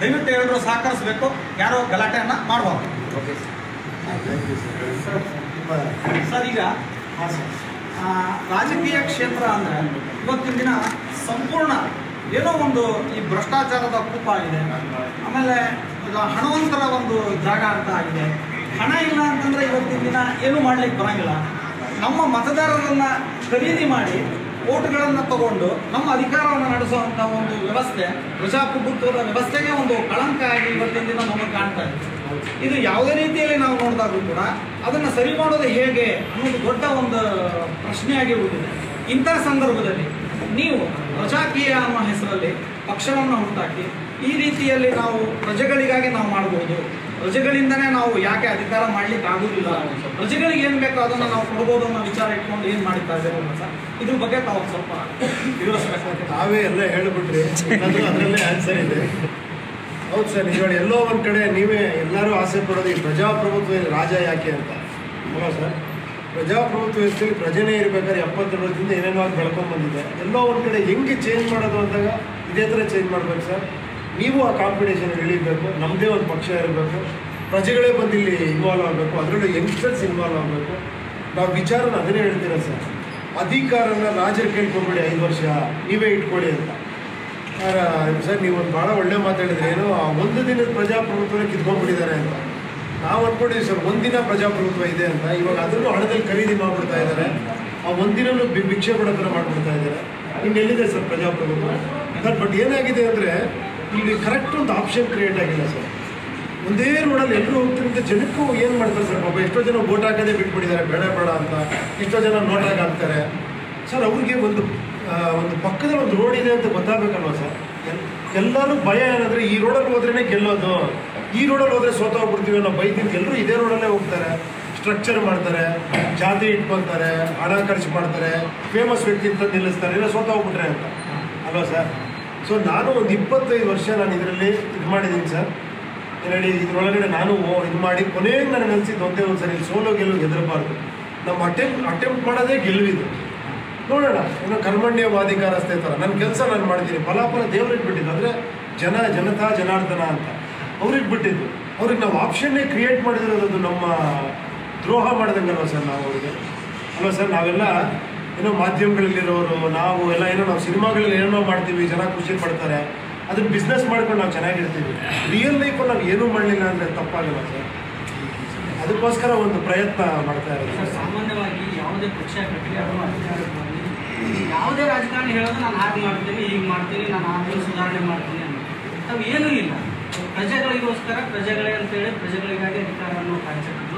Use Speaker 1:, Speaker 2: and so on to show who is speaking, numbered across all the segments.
Speaker 1: ದಯವಿಟ್ಟು ಎಲ್ಲರೂ ಸಹಕರಿಸಬೇಕು ಯಾರೋ ಗಲಾಟೆಯನ್ನ ಮಾಡಬಾರ್ದು
Speaker 2: ಓಕೆ
Speaker 1: ಸರ್ ಈಗ ಆ, ರಾಜಕೀಯ ಕ್ಷೇತ್ರ ಅಂದ್ರೆ ಇವತ್ತಿನ ದಿನ ಸಂಪೂರ್ಣ ಏನೋ ಒಂದು ಈ ಭ್ರಷ್ಟಾಚಾರದ ಕೂಪ ಆಗಿದೆ ಆಮೇಲೆ ಈಗ ಹಣವಂತರ ಒಂದು ಜಾಗ ಅಂತ ಆಗಿದೆ ಹಣ ಇಲ್ಲ ಅಂತಂದ್ರೆ ಇವತ್ತಿನ ದಿನ ಏನು ಮಾಡ್ಲಿಕ್ಕೆ ಬರಂಗಿಲ್ಲ ನಮ್ಮ ಮತದಾರರನ್ನ ಖರೀದಿ ಮಾಡಿ ಓಟ್ಗಳನ್ನು ತಗೊಂಡು ನಮ್ಮ ಅಧಿಕಾರವನ್ನು ನಡೆಸುವಂತ ಒಂದು ವ್ಯವಸ್ಥೆ ಪ್ರಜಾಪ್ರಭುತ್ವದ ವ್ಯವಸ್ಥೆಗೆ ಒಂದು ಕಳಂಕ ಆಗಿ ಇವತ್ತಿನ ದಿನ ನಮಗೆ ಕಾಣ್ತಾ ಇದೆ ಇದು ಯಾವುದೇ ರೀತಿಯಲ್ಲಿ ನಾವು ನೋಡಿದಾಗಲೂ ಕೂಡ ಅದನ್ನು ಸರಿ ಮಾಡೋದು ಹೇಗೆ ಅನ್ನೋದು ದೊಡ್ಡ ಒಂದು ಪ್ರಶ್ನೆಯಾಗಿ ಉಳಿದಿದೆ ಇಂತಹ ಸಂದರ್ಭದಲ್ಲಿ ನೀವು ಪ್ರಜಾಕೀಯ ಅನ್ನೋ ಹೆಸರಲ್ಲಿ ಪಕ್ಷವನ್ನು ಹುಟ್ಟಾಕಿ ಈ ರೀತಿಯಲ್ಲಿ ನಾವು ಪ್ರಜೆಗಳಿಗಾಗಿ ನಾವು ಮಾಡಬಹುದು ಪ್ರಜೆಗಳಿಂದನೇ ನಾವು ಯಾಕೆ ಅಧಿಕಾರ ಮಾಡ್ಲಿಕ್ಕೆ ಆಗುದಿಲ್ಲ ಪ್ರಜೆಗಳಿಗೆ ಏನ್ ಬೇಕೋ ಅದನ್ನ ನಾವು ಕೊಡ್ಬೋದು ಅನ್ನೋ ವಿಚಾರ ಇಟ್ಕೊಂಡು ಏನ್ ಮಾಡ್ತಾ ಇದ್ದೇವೆ ಸರ್ ಇದ್ರ ಬಗ್ಗೆ ತಾವು ಸ್ವಲ್ಪ ವಿವರಿಸಬೇಕಾಗುತ್ತೆ
Speaker 3: ತಾವೇ ಎಲ್ಲ ಹೇಳಿಬಿಟ್ರಿ ಎಲ್ಲಾದ್ರೂ ಅದರಲ್ಲೇ ಆನ್ಸರ್ ಇದೆ ಹೌದು ಸರ್ ನಿಜವಾಗಿ ಎಲ್ಲೋ ಒಂದು ಕಡೆ ನೀವೇ ಎಲ್ಲರೂ ಆಸೆ ಪಡೋದು ಈ ಪ್ರಜಾಪ್ರಭುತ್ವ ರಾಜ ಯಾಕೆ ಅಂತ ಅಲ್ವಾ ಸರ್ ಪ್ರಜಾಪ್ರಭುತ್ವ ವ್ಯವಸ್ಥೆಯಲ್ಲಿ ಪ್ರಜೆನೇ ಇರ್ಬೇಕಾದ್ರೆ ಎಪ್ಪತ್ತು ವರ್ಷದಿಂದ ಏನೇನೋ ಆಗಿ ಬೆಳ್ಕೊಂಡ್ ಬಂದಿದೆ ಎಲ್ಲೋ ಒಂದು ಕಡೆ ಹೆಂಗೆ ಚೇಂಜ್ ಮಾಡೋದು ಅಂದಾಗ ಇದೇ ಥರ ಚೇಂಜ್ ಮಾಡ್ಬೇಕು ಸರ್ ನೀವು ಆ ಕಾಂಪಿಟೇಷನ್ ಇಳಿಬೇಕು ನಮ್ಮದೇ ಒಂದು ಪಕ್ಷ ಇರಬೇಕು ಪ್ರಜೆಗಳೇ ಬಂದು ಇಲ್ಲಿ ಇನ್ವಾಲ್ವ್ ಆಗಬೇಕು ಅದರಲ್ಲೂ ಯಂಗ್ಸ್ಟರ್ಸ್ ಇನ್ವಾಲ್ವ್ ಆಗಬೇಕು ನಾವು ವಿಚಾರನ ಅದನ್ನೇ ಹೇಳ್ತೀರ ಸರ್ ಅಧಿಕಾರನ ರಾಜರು ಕೇಳ್ಕೊಂಬಿಡಿ ಐದು ವರ್ಷ ನೀವೇ ಇಟ್ಕೊಳ್ಳಿ ಅಂತ ಆ, ಸರ್ ನೀವು ಒಂದು ಭಾಳ ಒಳ್ಳೆ ಮಾತಾಡಿದ್ರೆ ಏನು ಆ ಒಂದು ದಿನದ ಪ್ರಜಾಪ್ರಭುತ್ವನೇ ಕಿತ್ಕೊಂಡ್ಬಿಟ್ಟಿದ್ದಾರೆ ಅಂತ ನಾವು ಅನ್ಕೊಂಡಿದ್ದೀವಿ ಸರ್ ಒಂದಿನ ಪ್ರಜಾಪ್ರಭುತ್ವ ಇದೆ ಅಂತ ಇವಾಗ ಅದನ್ನು ಹಣದಲ್ಲಿ ಖರೀದಿ ಮಾಡ್ಬಿಡ್ತಾ ಇದ್ದಾರೆ ಆ ಒಂದಿನೂ ಬಿ ಭಿಕ್ಷೆ ಕೊಡೋ ಥರ ಮಾಡ್ಬಿಡ್ತಾ ಇದ್ದಾರೆ ಇನ್ನೆಲ್ಲಿದೆ ಸರ್ ಪ್ರಜಾಪ್ರಭುತ್ವ ಸರ್ ಬಟ್ ಏನಾಗಿದೆ ಅಂದರೆ ಇಲ್ಲಿ ಕರೆಕ್ಟ್ ಒಂದು ಆಪ್ಷನ್ ಕ್ರಿಯೇಟ್ ಆಗಿಲ್ಲ ಸರ್ ಒಂದೇ ರೋಡಲ್ಲಿ ಎಲ್ಲರೂ ಹೋಗ್ತಿರಂತ ಜನಕ್ಕೂ ಏನು ಮಾಡ್ತಾರೆ ಸರ್ ಪಾಪ ಎಷ್ಟೋ ಜನ ವೋಟ್ ಹಾಕೋದೇ ಬಿಟ್ಬಿಟ್ಟಿದ್ದಾರೆ ಬೇಡ ಬೇಡ ಅಂತ ಎಷ್ಟೋ ಜನ ನೋಟ್ ಹಾಕ್ತಾರೆ ಸರ್ ಅವ್ರಿಗೆ ಒಂದು ಆ, ಒಂದು ಪಕ್ಕದಲ್ಲಿ ಒಂದು ರೋಡ್ ಇದೆ ಅಂತ ಗೊತ್ತಾಗಬೇಕಲ್ವ ಸರ್ ಎಲ್- ಎಲ್ಲರೂ ಭಯ ಏನಂದ್ರೆ ಈ ರೋಡಲ್ಲಿ ಹೋದ್ರೇನೆ ಗೆಲ್ಲೋದು ಈ ರೋಡಲ್ಲಿ ಹೋದ್ರೆ ಸೋತೋಗ್ಬಿಡ್ತೀವಿ ಅನ್ನೋ ಬೈದಿಂದ ಎಲ್ಲರೂ ಇದೇ ರೋಡಲ್ಲೇ ಹೋಗ್ತಾರೆ ಸ್ಟ್ರಕ್ಚರ್ ಮಾಡ್ತಾರೆ ಜಾತಿ ಇಟ್ಕೊಳ್ತಾರೆ ಹಣ ಖರ್ಚು ಮಾಡ್ತಾರೆ ಫೇಮಸ್ ವ್ಯಕ್ತಿ ಅಂತ ನಿಲ್ಲಿಸ್ತಾರೆ ಇಲ್ಲ ಸೋತೋಗ್ಬಿಟ್ರೆ ಅಂತ ಅಲ್ವಾ ಸರ್ ಸೊ ನಾನು ಒಂದು ಇಪ್ಪತ್ತೈದು ವರ್ಷ ನಾನು ಇದರಲ್ಲಿ ಇದು ಮಾಡಿದ್ದೀನಿ ಸರ್ ಏನು ಹೇಳಿ ಇದ್ರೊಳಗಡೆ ನಾನು ಓ- ಇದು ಮಾಡಿ ಕೊನೆಗೆ ನನಗೆ ಅನಿಸಿದ್ದು ಒಂದೇ ಒಂದು ಸರಿ ಸೋಲೋ ಗೆಲುವು ಹೆದರಬಾರ್ದು ನಮ್ಮ ಅಟೆಂಪ್ಟ್ ಅಟೆಂಪ್ಟ್ ಮಾಡೋದೇ ಗೆಲುವಿದು ನೋಡೋಣ ಇನ್ನು ಕರ್ಮಣ್ಯವಾಧಿಕಾರಸ್ಥೆ ಥರ ನನ್ನ ಕೆಲಸ ನಾನು ಮಾಡ್ತೀನಿ ಫಲಾಫಲ ದೇವ್ರಿಗೆ ಬಿಟ್ಟಿದ್ದು ಅಂದರೆ ಜನ ಜನತಾ ಜನಾರ್ದನ ಅಂತ ಅವ್ರಿಗೆ ಬಿಟ್ಟಿದ್ದು ಅವ್ರಿಗೆ ನಾವು ಆಪ್ಷನ್ನೇ ಕ್ರಿಯೇಟ್ ಮಾಡಿದಿರೋದು ಅದು ನಮ್ಮ ದ್ರೋಹ ಮಾಡ್ದಂಗಲ್ವ ಸರ್ ನಾವು ಅವ್ರಿಗೆ ಅಲ್ವಾ ಸರ್ ನಾವೆಲ್ಲ ಏನೋ ಮಾಧ್ಯಮಗಳಲ್ಲಿರೋರು ನಾವು ಎಲ್ಲ ಏನೋ ನಾವು ಸಿನಿಮಾಗಳಲ್ಲಿ ಏನೋ ಮಾಡ್ತೀವಿ ಜನ ಖುಷಿ ಪಡ್ತಾರೆ ಅದನ್ನ ಬಿಸ್ನೆಸ್ ಮಾಡ್ಕೊಂಡು ನಾವು ಚೆನ್ನಾಗಿರ್ತೀವಿ ರಿಯಲ್ ಲೈಫಲ್ಲಿ ನಾವು ಏನೂ ಮಾಡಲಿಲ್ಲ ಅಂದರೆ ತಪ್ಪಾಗಲ್ಲ ಸರ್ ಅದಕ್ಕೋಸ್ಕರ ಒಂದು ಪ್ರಯತ್ನ ಮಾಡ್ತಾ ಇರೋದು
Speaker 4: ಸರ್, ಸಾಮಾನ್ಯವಾಗಿ ಯಾವುದೇ ಪಕ್ಷ ಕಟ್ಟಲಿ ಅಥವಾ ಅಧಿಕಾರಕ್ಕೆ ಬರಲಿ ಯಾವುದೇ ರಾಜಕಾರಣಿ ಹೇಳೋದು ನಾನು ಹಾಗೆ ಮಾಡ್ತೀನಿ ಹೀಗೆ ಮಾಡ್ತೀನಿ ನಾನು ಆಮೇಲೆ ಸುಧಾರಣೆ ಮಾಡ್ತೀನಿ ಅಂತ ನಾವು ಏನೂ ಇಲ್ಲ ಪ್ರಜೆಗಳಿಗೋಸ್ಕರ ಪ್ರಜೆಗಳೇ ಅಂತೇಳಿ ಪ್ರಜೆಗಳಿಗಾಗಿ ಅಧಿಕಾರ ಅನ್ನೋ ಕಾನ್ಸೆಪ್ಟ್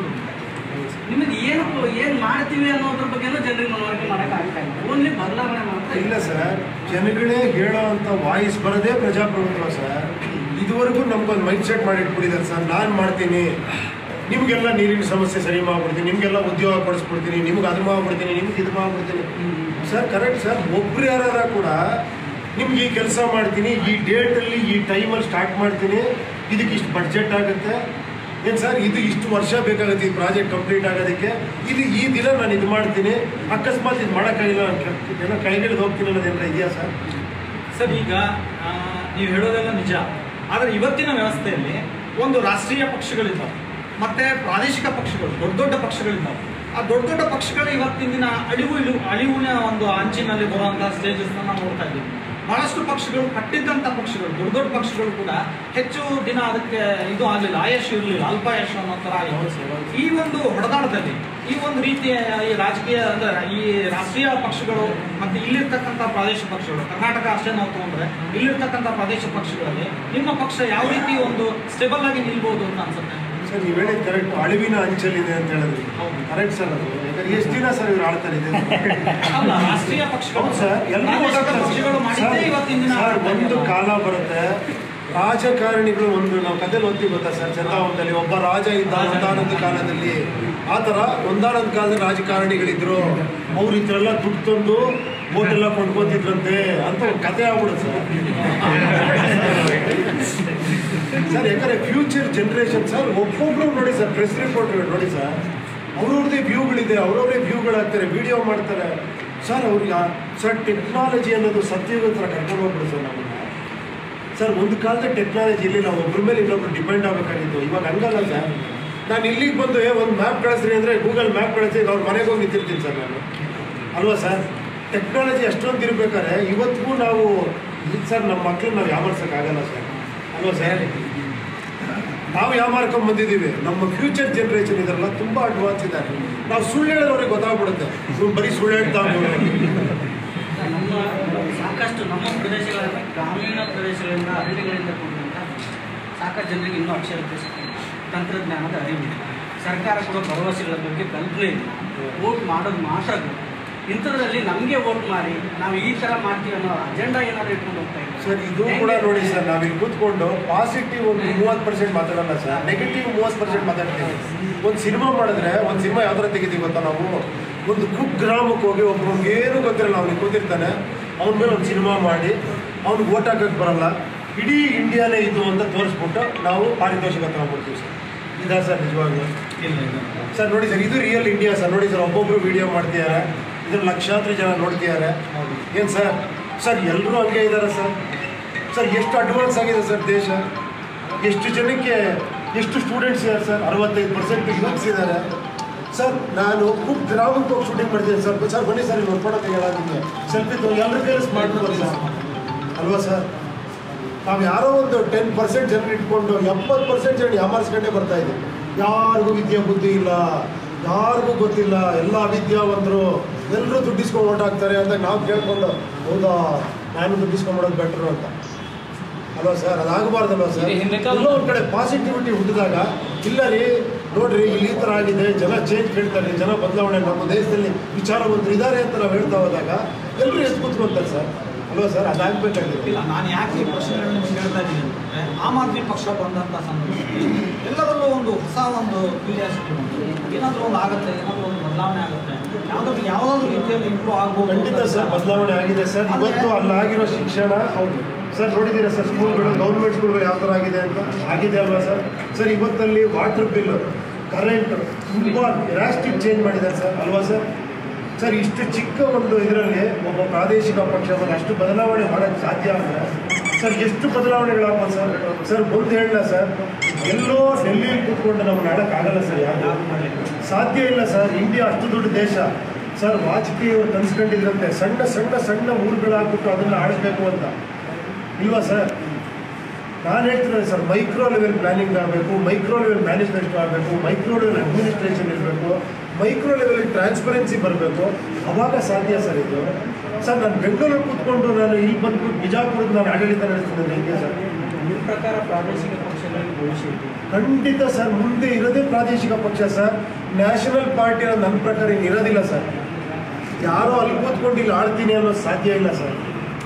Speaker 4: ನಿಮಗೆ ಏನು ಏನು ಮಾಡ್ತೀವಿ ಅನ್ನೋದ್ರ ಬಗ್ಗೆನೂ ಜನರಿಗೆ ಮನವರಿಕೆ ಮಾಡೋಕ್ಕಾಗ್ತಾ ಇಲ್ಲ ಓನ್ಲಿ ಬದಲಾವಣೆ ಮಾತ್ರ
Speaker 3: ಇಲ್ಲ ಸರ್ ಜನಗಳೇ ಹೇಳೋ ಅಂತ ವಾಯ್ಸ್ ಬರೋದೇ ಪ್ರಜಾಪ್ರಭುತ್ವ ಸರ್ ಇದುವರೆಗೂ ನಮ್ಗೊಂದು ಮೈಂಡ್ ಸೆಟ್ ಮಾಡಿ ಇಟ್ಬಿಟ್ಟಿದ್ದಾರೆ ಸರ್ ನಾನು ಮಾಡ್ತೀನಿ ನಿಮಗೆಲ್ಲ ನೀರಿನ ಸಮಸ್ಯೆ ಸರಿ ಮಾಡ್ಬಿಡ್ತೀನಿ ನಿಮಗೆಲ್ಲ ಉದ್ಯೋಗ ಕೊಡಿಸ್ಬಿಡ್ತೀನಿ ನಿಮ್ಗೆ ಅದು ಮಾಡ್ಬಿಡ್ತೀನಿ ನಿಮ್ಗೆ ಇದು ಮಾಡ್ಬಿಡ್ತೀನಿ ಸರ್ ಕರೆಕ್ಟ್ ಸರ್ ಒಬ್ರು ಯಾರ ಕೂಡ ನಿಮ್ಗೆ ಈ ಕೆಲಸ ಮಾಡ್ತೀನಿ ಈ ಡೇಟಲ್ಲಿ ಈ ಟೈಮಲ್ಲಿ ಸ್ಟಾರ್ಟ್ ಮಾಡ್ತೀನಿ ಇದಕ್ಕೆ ಇಷ್ಟು ಬಡ್ಜೆಟ್ ಆಗುತ್ತೆ ಏನು ಸರ್ ಇದು ಇಷ್ಟು ವರ್ಷ ಬೇಕಾಗುತ್ತೆ ಈ ಪ್ರಾಜೆಕ್ಟ್ ಕಂಪ್ಲೀಟ್ ಆಗೋದಕ್ಕೆ ಇದು ಈ ದಿನ ನಾನು ಇದು ಮಾಡ್ತೀನಿ ಅಕಸ್ಮಾತ್ ಇದು ಮಾಡೋಕ್ಕಾಗಿಲ್ಲ ನಾನು ಕೆ- ಏನೋ ಕೈಗಿಳಿದು ಹೋಗ್ತೀನಿ ಅನ್ನೋದೇನಾರ ಇದೆಯಾ ಸರ್
Speaker 1: ಸರ್ ಈಗ ಆ, ನೀವು ಹೇಳೋದೆಲ್ಲ ನಿಜ ಆದರೆ ಇವತ್ತಿನ ವ್ಯವಸ್ಥೆಯಲ್ಲಿ ಒಂದು ರಾಷ್ಟ್ರೀಯ ಪಕ್ಷಗಳಿದ್ದಾವೆ ಮತ್ತೆ ಪ್ರಾದೇಶಿಕ ಪಕ್ಷಗಳು ದೊಡ್ಡ ದೊಡ್ಡ ಪಕ್ಷಗಳಿದ್ದಾವೆ ಆ ದೊಡ್ಡ ದೊಡ್ಡ ಪಕ್ಷಗಳು ಇವತ್ತಿನ ದಿನ ಅಳಿವು ಇಳು ಅಳಿವಿನ ಒಂದು ಅಂಚಿನಲ್ಲಿ ಬರುವಂತಹ ಸ್ಟೇಜಸ್ ನಾವು ನೋಡ್ತಾ ಇದ್ದೀವಿ ಬಹಳಷ್ಟು ಪಕ್ಷಗಳು ಕಟ್ಟಿದ್ದಂಥ ಪಕ್ಷಗಳು ದೊಡ್ಡ ದೊಡ್ಡ ಪಕ್ಷಗಳು ಕೂಡ ಹೆಚ್ಚು ದಿನ ಅದಕ್ಕೆ ಇದು ಆಗಲಿಲ್ಲ ಆಯಸ್ಸು ಇರಲಿಲ್ಲ ಅಲ್ಪಾಯಶ ಅನ್ನೋ ಥರ ಆಗಿತ್ತು. ಈ ಒಂದು ಹೊಡೆದಾಟದಲ್ಲಿ ಈ ಒಂದು ರೀತಿಯ ಈ ರಾಜಕೀಯ ಅಂದ್ರೆ ಈ ರಾಷ್ಟ್ರೀಯ ಪಕ್ಷಗಳು ಮತ್ತೆ ಇಲ್ಲಿರ್ತಕ್ಕಂಥ ಪ್ರಾದೇಶ ಪಕ್ಷಗಳು ಕರ್ನಾಟಕ ಅಷ್ಟೇ ನಾವು ತಗೊಂಡ್ರೆ ಇಲ್ಲಿರ್ತಕ್ಕಂಥ ಪ್ರಾದೇಶ ಪಕ್ಷಗಳಲ್ಲಿ ನಿಮ್ಮ ಪಕ್ಷ ಯಾವ ರೀತಿ ಒಂದು ಸ್ಟೇಬಲ್ ಆಗಿ ನಿಲ್ಬಹುದು ಅಂತ ಅನ್ಸುತ್ತೆ
Speaker 3: ಸರ್ ನೀವು ಹೇಳಿದ ಕರೆಕ್ಟ್ ಅಳಿವಿನ ಅಂಚಲ್ಲಿದೆ ಅಂತ ಹೇಳಿದ್ರಿ
Speaker 1: ಹೌದು.
Speaker 3: ಕರೆಕ್ಟ್ ಸರ್ ಅದು ಯಾಕಂದ್ರೆ ಎಷ್ಟು ದಿನ ಸರ್ ಇವ್ರು ಆಳ್ತಾರೆ ಇದೆ
Speaker 1: ಅಲ್ಲ ರಾಷ್ಟ್ರೀಯ ಪಕ್ಷಗಳು
Speaker 3: ಹೌದು ಸರ್ ಎಲ್ಲರೂ
Speaker 1: ಪ್ರಾದೇಶಿಕ
Speaker 3: ಗೊತ್ತಾಗ್ತದೆ
Speaker 1: ಪಕ್ಷಗಳು ಮಾಡಿದ್ದೇ ಇವತ್ತಿನ ದಿನ
Speaker 3: ಸರ್
Speaker 1: ಆಗ್ತಾ
Speaker 3: ಒಂದು
Speaker 1: ಇದೆಯಲ್ಲ.
Speaker 3: ಕಾಲ ಬರುತ್ತೆ ರಾಜಕಾರಣಿಗಳು ಒಂದು ನಾವು ಕಥೆಲಿ ಓದ್ತೀವಿ ಗೊತ್ತಾ ಸರ್ ಚಂದಾವನದಲ್ಲಿ ಒಬ್ಬ ರಾಜ ಇದ್ದ ಒಂದಾನೊಂದು ಕಾಲದಲ್ಲಿ ಆ ಥರ ಒಂದಾನೊಂದು ಕಾಲದಲ್ಲಿ ರಾಜಕಾರಣಿಗಳಿದ್ರು ಅವ್ರು ಇದ್ರೆಲ್ಲ ದುಡ್ಡು ತಂದು ಓಟೆಲ್ಲ ಕೊಂಡ್ಕೊತಿದ್ರಂತೆ ಅಂತ ಒಂದು ಕತೆ ಆಗ್ಬಿಡುತ್ತೆ ಸರ್ ಸರ್ ಯಾಕಂದ್ರೆ ಫ್ಯೂಚರ್ ಜನ್ರೇಷನ್ ಸರ್ ಒಬ್ಬೊಬ್ರು ನೋಡಿ ಸರ್ ಪ್ರೆಸ್ ರಿಪೋರ್ಟರ್ ನೋಡಿ ಸರ್ ಅವ್ರವ್ರದ್ದೇ ವ್ಯೂಗಳಿದೆ ಅವ್ರವ್ರೇ ವ್ಯೂಗಳಾಗ್ತಾರೆ ವಿಡಿಯೋ ಮಾಡ್ತಾರೆ ಸರ್ ಅವ್ರಿಗೆ ಆ- ಸರ್ ಟೆಕ್ನಾಲಜಿ ಅನ್ನೋದು ಸತ್ಯದ ಹತ್ರ ಕರ್ಕೊಂಡು ಹೋಗ್ಬಿಡು ಸರ್ ನಮ್ಮನ್ನ ಸರ್ ಒಂದು ಕಾಲದ ಟೆಕ್ನಾಲಜಿ ಇರಲಿಲ್ಲ ಒಬ್ಬರ ಮೇಲೆ ಇನ್ನೊಬ್ರು ಡಿಪೆಂಡ್ ಆಗಬೇಕಾಗಿತ್ತು ಇವಾಗ ಹಂಗಲ್ಲ ಸರ್ ನಾನು ಇಲ್ಲಿಗೆ ಬಂದು ಒಂದು ಮ್ಯಾಪ್ ಕಳಿಸ್ರಿ ಅಂದರೆ ಗೂಗಲ್ ಮ್ಯಾಪ್ ಕಳಿಸಿ ಅವ್ರ ಮನೆಗೆ ಹೋಗಿ ನಿಂತಿರ್ತೀನಿ ಸರ್ ನಾನು ಅಲ್ವಾ ಸರ್ ಟೆಕ್ನಾಲಜಿ ಅಷ್ಟೊಂದು ಇರಬೇಕಾದ್ರೆ ಇವತ್ತಿಗೂ ನಾವು ಈಗ ಸರ್ ನಮ್ಮ ಮಕ್ಕಳನ್ನ ನಾವು ಯಾಮರ್ಸೋಕ್ಕಾಗಲ್ಲ ಸರ್ ಅಲ್ವಾ ಸರ್ ನಾವು ಯಾವ ಮಾರ್ಕೊಂಡು ಬಂದಿದ್ದೀವಿ ನಮ್ಮ ಫ್ಯೂಚರ್ ಜನ್ರೇಷನ್ ಇದೆಲ್ಲ ತುಂಬ ಅಡ್ವಾನ್ಸ್ ಇದ್ದಾರೆ ನಾವು ಸುಳ್ಳು ಹೇಳಿದ್ರೆ ಅವ್ರಿಗೆ ಗೊತ್ತಾಗ್ಬಿಡುತ್ತೆ ಇವ್ರು ಬರೀ ಸುಳ್ಳು ಹೇಳ್ತಾ
Speaker 4: ನಮ್ಮ ಸಾಕಷ್ಟು ನಮ್ಮ ಪ್ರದೇಶಗಳಲ್ಲಿ ಗ್ರಾಮೀಣ ಪ್ರದೇಶಗಳಿಂದ ಹಳ್ಳಿಗಳಿಂದ ಕೂಡಿದಂಥ ಸಾಕಷ್ಟು ಜನರಿಗೆ ಇನ್ನೂ ಅಕ್ಷರತೆ ಸಿಕ್ಕಿಲ್ಲ ತಂತ್ರಜ್ಞಾನದ ಅರಿವಿಲ್ಲ ಸರ್ಕಾರ ಕೊಡೋ ಭರವಸೆಗಳ ಬಗ್ಗೆ ಕಲ್ಪನೆ ಇಲ್ಲ ವೋಟ್ ಮಾಡೋದು ಮಾತ್ರ ಗೊತ್ತು. ಇಂಥದ್ರಲ್ಲಿ ನಮಗೆ ವೋಟ್ ಮಾಡಿ ನಾವು ಈ ಥರ ಮಾಡ್ತೀವಿ ಅನ್ನೋ ಅಜೆಂಡಾ ಏನಾದ್ರು ಇಟ್ಕೊಂಡು ಹೋಗ್ತಾ ಇದ್ದಾರೆ
Speaker 3: ಸರ್ ಇದು ಕೂಡ ನೋಡಿ ಸರ್ ನಾವಿಲ್ಲಿ ಕೂತ್ಕೊಂಡು ಪಾಸಿಟಿವ್ ಒಂದು ಮೂವತ್ತು ಪರ್ಸೆಂಟ್ ಮಾತಾಡಲ್ಲ ಸರ್ ನೆಗೆಟಿವ್ ಮೂವತ್ತು ಪರ್ಸೆಂಟ್ ಮಾತಾಡ್ತೀವಿ ಒಂದು ಸಿನಿಮಾ ಮಾಡಿದ್ರೆ ಒಂದು ಸಿನಿಮಾ ಯಾವ ಥರ ತೆಗಿತೀವಿ ಗೊತ್ತಾ ನಾವು ಒಂದು ಕುಗ್ರಾಮಕ್ಕೆ ಹೋಗಿ ಒಬ್ಬನಿಗೆ ಏನೂ ಗೊತ್ತಿರಲ್ಲ ಅವ್ನಿಗೆ ಕೂತಿರ್ತಾನೆ ಅವನ ಮೇಲೆ ಒಂದು ಸಿನಿಮಾ ಮಾಡಿ ಅವ್ನಿಗೆ ಓಟ್ ಹಾಕಕ್ಕೆ ಬರಲ್ಲ ಇಡೀ ಇಂಡಿಯಾನೇ ಇದು ಅಂತ ತೋರಿಸ್ಬಿಟ್ಟು ನಾವು ಪಾರಿತೋಷಿಕ ತಗೊಂಡ್ಬಿಡ್ತೀವಿ ಸರ್ ಇದಾ ಸರ್ ನಿಜವಾಗ್ಲೂ
Speaker 1: ಇಲ್ಲ ಇಲ್ಲ
Speaker 3: ಸರ್ ನೋಡಿ ಸರ್ ಇದು ರಿಯಲ್ ಇಂಡಿಯಾ ಸರ್ ನೋಡಿ ಸರ್ ಒಬ್ಬೊಬ್ರು ವಿಡಿಯೋ ಮಾಡ್ತಿದ್ದಾರೆ ಇದ್ರ ಲಕ್ಷಾಂತರ ಜನ ನೋಡ್ತಿದ್ದಾರೆ
Speaker 1: ಹೌದು
Speaker 3: ಏನು ಸರ್ ಸರ್ ಎಲ್ಲರೂ ಹಂಗೆ ಇದ್ದಾರೆ ಸರ್ ಸರ್ ಎಷ್ಟು ಅಡ್ವಾನ್ಸ್ ಆಗಿದೆ ಸರ್ ದೇಶ ಎಷ್ಟು ಜನಕ್ಕೆ ಎಷ್ಟು ಸ್ಟೂಡೆಂಟ್ಸ್ ಇದ್ದಾರೆ ಸರ್ ಅರವತ್ತೈದು ಪರ್ಸೆಂಟ್ ಯೂತ್ಸ್ ಇದ್ದಾರೆ ಸರ್ ನಾನು ಕುಕ್ ಗ್ರಾಮಕ್ಕೆ ಹೋಗಿ ಶೂಟಿಂಗ್ ಮಾಡ್ತೀನಿ ಸರ್ ಸರ್ ಬನ್ನಿ ಸರ್ ಇಲ್ಲಿ ಫೋಟೋ ತೆಗೆಯೋಣ ನಿಮಗೆ ಸೆಲ್ಫಿ ತಗೋ ಎಲ್ಲರ ಕೈಲಿ ಸ್ಮಾರ್ಟ್ ಫೋನ್ ಸರ್ ಅಲ್ವಾ ಸರ್ ನಾವು ಯಾರೋ ಒಂದು ಟೆನ್ ಪರ್ಸೆಂಟ್ ಜನ ಇಟ್ಕೊಂಡು ಎಪ್ಪತ್ತು ಪರ್ಸೆಂಟ್ ಜನ ಯಾಮಾರಿಸ್ಕೊಂಡೇ ಬರ್ತಾ ಇದೆ ಯಾರಿಗೂ ವಿದ್ಯಾ ಬುದ್ಧಿ ಇಲ್ಲ ಯಾರಿಗೂ ಗೊತ್ತಿಲ್ಲ ಎಲ್ಲ ವಿದ್ಯಾವಂತರು ಎಲ್ಲರೂ ದುಡ್ಡಿಸ್ಕೊಂಡು ಓಟ್ ಹಾಕ್ತಾರೆ ಅಂತ ನಾವು ಕೇಳ್ಕೊಂಡು ಹೌದಾ ನಾನು ದುಡ್ಡಿಸ್ಕೊಂಡ್ಬಿಡೋದು ಬೆಟ್ರು ಅಂತ ಅಲ್ವಾ ಸರ್ ಅದಾಗಬಾರ್ದಲ್ವಾ ಸರ್
Speaker 2: ಇದು ಹಿಂದೆ ಕಾಲ-
Speaker 3: ಎಲ್ಲೋ ಒಂದು ಕಡೆ ಪಾಸಿಟಿವಿಟಿ ಹುಟ್ಟಿದಾಗ ಇಲ್ಲ ರೀ ನೋಡ್ರಿ ಇಲ್ಲಿ ಈ ಥರ ಆಗಿದೆ ಜನ ಚೇಂಜ್ ಕೇಳ್ತಾರೆ ಜನ ಬದಲಾವಣೆ ನಮ್ಮ ದೇಶದಲ್ಲಿ ವಿಚಾರವಂತರು ಇದ್ದಾರೆ ಅಂತ ನಾವು ಹೇಳ್ತಾ ಹೋದಾಗ ಎಲ್ಲರೂ ಎದ್ದು ಕೂತ್ಕೊಂತಾರೆ ಸರ್ ಅಲ್ವಾ ಸರ್ ಅದಾಗಬೇಕಾಗಿದೆ
Speaker 1: ಇಲ್ಲ ನಾನು ಯಾಕೆ ಈ ಪ್ರಶ್ನೆಗಳನ್ನ ನಿಮ್ಗೆ ಹೇಳ್ತಾ ಇದ್ದೀನಿ ಅಂತಂದ್ರೆ ಆಮ್ ಆದ್ಮಿ ಪಕ್ಷ ಬಂದಂಥ ಸಂದರ್ಭದಲ್ಲಿ ಎಲ್ಲರಲ್ಲೂ ಒಂದು ಹೊಸ ಒಂದು ಕ್ಯೂರಿಯಾಸಿಟಿ ಬಂತು ಏನಾದರೂ ಒಂದು ಆಗುತ್ತೆ ಏನಾದರೂ ಒಂದು ಬದಲಾವಣೆ ಆಗುತ್ತೆ ಯಾವುದಾದ್ರು ಯಾವುದಾದ್ರು ರೀತಿಯಲ್ಲಿ ಇಂಪ್ರೂವ್ ಆಗ್ಬೋದು
Speaker 3: ಖಂಡಿತ ಸರ್ ಬದಲಾವಣೆ ಆಗಿದೆ ಸರ್ ಇವತ್ತು ಅಲ್ಲಾಗಿರೋ ಶಿಕ್ಷಣ ಹೌದು ಸರ್ ನೋಡಿದ್ದೀರಾ ಸರ್ ಸ್ಕೂಲ್ಗಳು ಗೌರ್ಮೆಂಟ್ ಸ್ಕೂಲ್ಗಳು ಯಾವ ಥರ ಆಗಿದೆ ಅಂತ ಆಗಿದೆ ಅಲ್ವಾ ಸರ್ ಸರ್ ಇವತ್ತಲ್ಲಿ ವಾಟರ್ ಬಿಲ್ ಕರೆಂಟ್ ತುಂಬ ಡ್ರಾಸ್ಟಿಕ್ ಚೇಂಜ್ ಮಾಡಿದ್ದಾರೆ ಸರ್ ಅಲ್ವಾ ಸರ್ ಸರ್ ಇಷ್ಟು ಚಿಕ್ಕ ಒಂದು ಇದರಲ್ಲಿ ಒಬ್ಬ ಪ್ರಾದೇಶಿಕ ಪಕ್ಷವನ್ನು ಅಷ್ಟು ಬದಲಾವಣೆ ಮಾಡೋಕ್ಕೆ ಸಾಧ್ಯ ಅಂದರೆ ಸರ್ ಎಷ್ಟು ಬದಲಾವಣೆಗಳಾಗ್ಬೋದು ಸರ್ ಸರ್ ಮುಂದೆ ಹೇಳಲ್ಲ ಸರ್ ಎಲ್ಲೋ ಡೆಲ್ಲಿಯಲ್ಲಿ ಕೂತ್ಕೊಂಡು ನಮ್ಗೆ ಆಡೋಕ್ಕಾಗಲ್ಲ ಸರ್ ಯಾರು ಸಾಧ್ಯ ಇಲ್ಲ ಸರ್ ಇಂಡಿಯಾ ಅಷ್ಟು ದೊಡ್ಡ ದೇಶ ಸರ್ ವಾಜಪೇಯಿ ಅವರು ಕನ್ಸ್ಕೊಂಡಿದ್ರಂತೆ ಸಣ್ಣ ಸಣ್ಣ ಸಣ್ಣ ಊರುಗಳಾಗ್ಬಿಟ್ಟು ಅದನ್ನು ಆಡಬೇಕು ಅಂತ ಇಲ್ವಾ ಸರ್ ನಾನು ಹೇಳ್ತಿರೋದು ಸರ್ ಮೈಕ್ರೋ ಲೆವೆಲ್ ಪ್ಲಾನಿಂಗ್ ಆಗಬೇಕು ಮೈಕ್ರೋ ಲೆವೆಲ್ ಮ್ಯಾನೇಜ್ಮೆಂಟ್ ಆಗಬೇಕು ಮೈಕ್ರೋ ಲೆವೆಲ್ ಅಡ್ಮಿನಿಸ್ಟ್ರೇಷನ್ ಇರಬೇಕು ಮೈಕ್ರೋ ಲೆವೆಲ್ ಟ್ರಾನ್ಸ್ಪರೆನ್ಸಿ ಬರಬೇಕು ಅವಾಗ ಸಾಧ್ಯ ಸರ್ ಇದು ಸರ್ ನಾನು ಬೆಂಗಳೂರಲ್ಲಿ ಕೂತ್ಕೊಂಡು ನಾನು ಇಲ್ಲಿ ಬಂದು ಬಿಜಾಪುರದ ನಾನು ಆಡಳಿತ ನಡೆಸ್ತಿದ್ದೆ ಹೆಂಗೆ ಸರ್
Speaker 4: ನಿಮ್ಮ ಪ್ರಕಾರ ಪ್ರಾದೇಶಿಕ ಪಕ್ಷಗಳಿಗೆ ಭವಿಷ್ಯ ಇದೆ
Speaker 3: ಖಂಡಿತ ಸರ್ ಮುಂದೆ ಇರೋದೇ ಪ್ರಾದೇಶಿಕ ಪಕ್ಷ ಸರ್ ನ್ಯಾಷನಲ್ ಪಾರ್ಟಿ ಅನ್ನೋದು ನನ್ನ ಪ್ರಕಾರ ಇನ್ನು ಇರೋದಿಲ್ಲ ಸರ್ ಯಾರೋ ಅಲ್ಲಿ ಕೂತ್ಕೊಂಡು ಇಲ್ಲಿ ಆಳ್ತೀನಿ ಅನ್ನೋದು ಸಾಧ್ಯ ಇಲ್ಲ ಸರ್